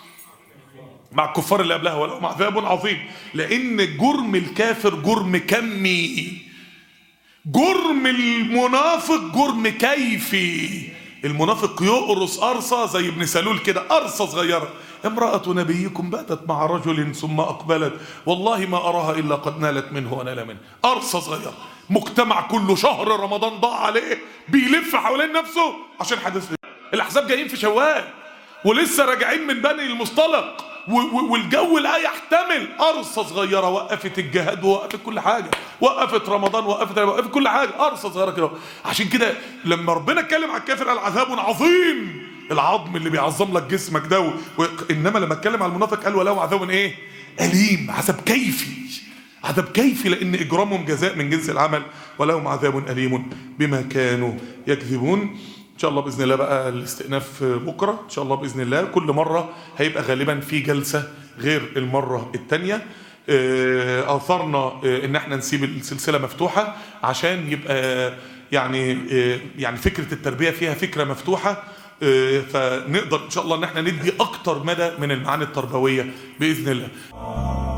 مع الكفار اللي قبلها ولهم عذاب عظيم لأن جرم الكافر جرم كمي جرم المنافق جرم كيفي المنافق يقرص قرصة زي ابن سلول كده قرصة صغيرة امرأة نبيكم باتت مع رجل ثم أقبلت والله ما أراها إلا قد نالت منه ونال منه قرصة صغيرة مجتمع كله شهر رمضان ضاع عليه بيلف حوالين نفسه عشان حدث الأحزاب جايين في شوال ولسه راجعين من بني المصطلق والجو لا يحتمل قرصة صغيرة وقفت الجهاد ووقفت كل حاجة وقفت رمضان وقفت وقفت كل حاجة قرصة صغيرة كده عشان كده لما ربنا اتكلم على الكافر قال عذاب عظيم العظم اللي بيعظم لك جسمك ده و... انما لما اتكلم على المنافق قال ولو عذاب ايه اليم عذاب كيفي عذاب كيفي لان اجرامهم جزاء من جنس العمل ولهم عذاب اليم بما كانوا يكذبون ان شاء الله باذن الله بقى الاستئناف بكره ان شاء الله باذن الله كل مره هيبقى غالبا في جلسه غير المره الثانيه اثرنا ان احنا نسيب السلسله مفتوحه عشان يبقى يعني يعني فكره التربيه فيها فكره مفتوحه فنقدر ان شاء الله ان احنا ندي اكتر مدى من المعاني التربويه باذن الله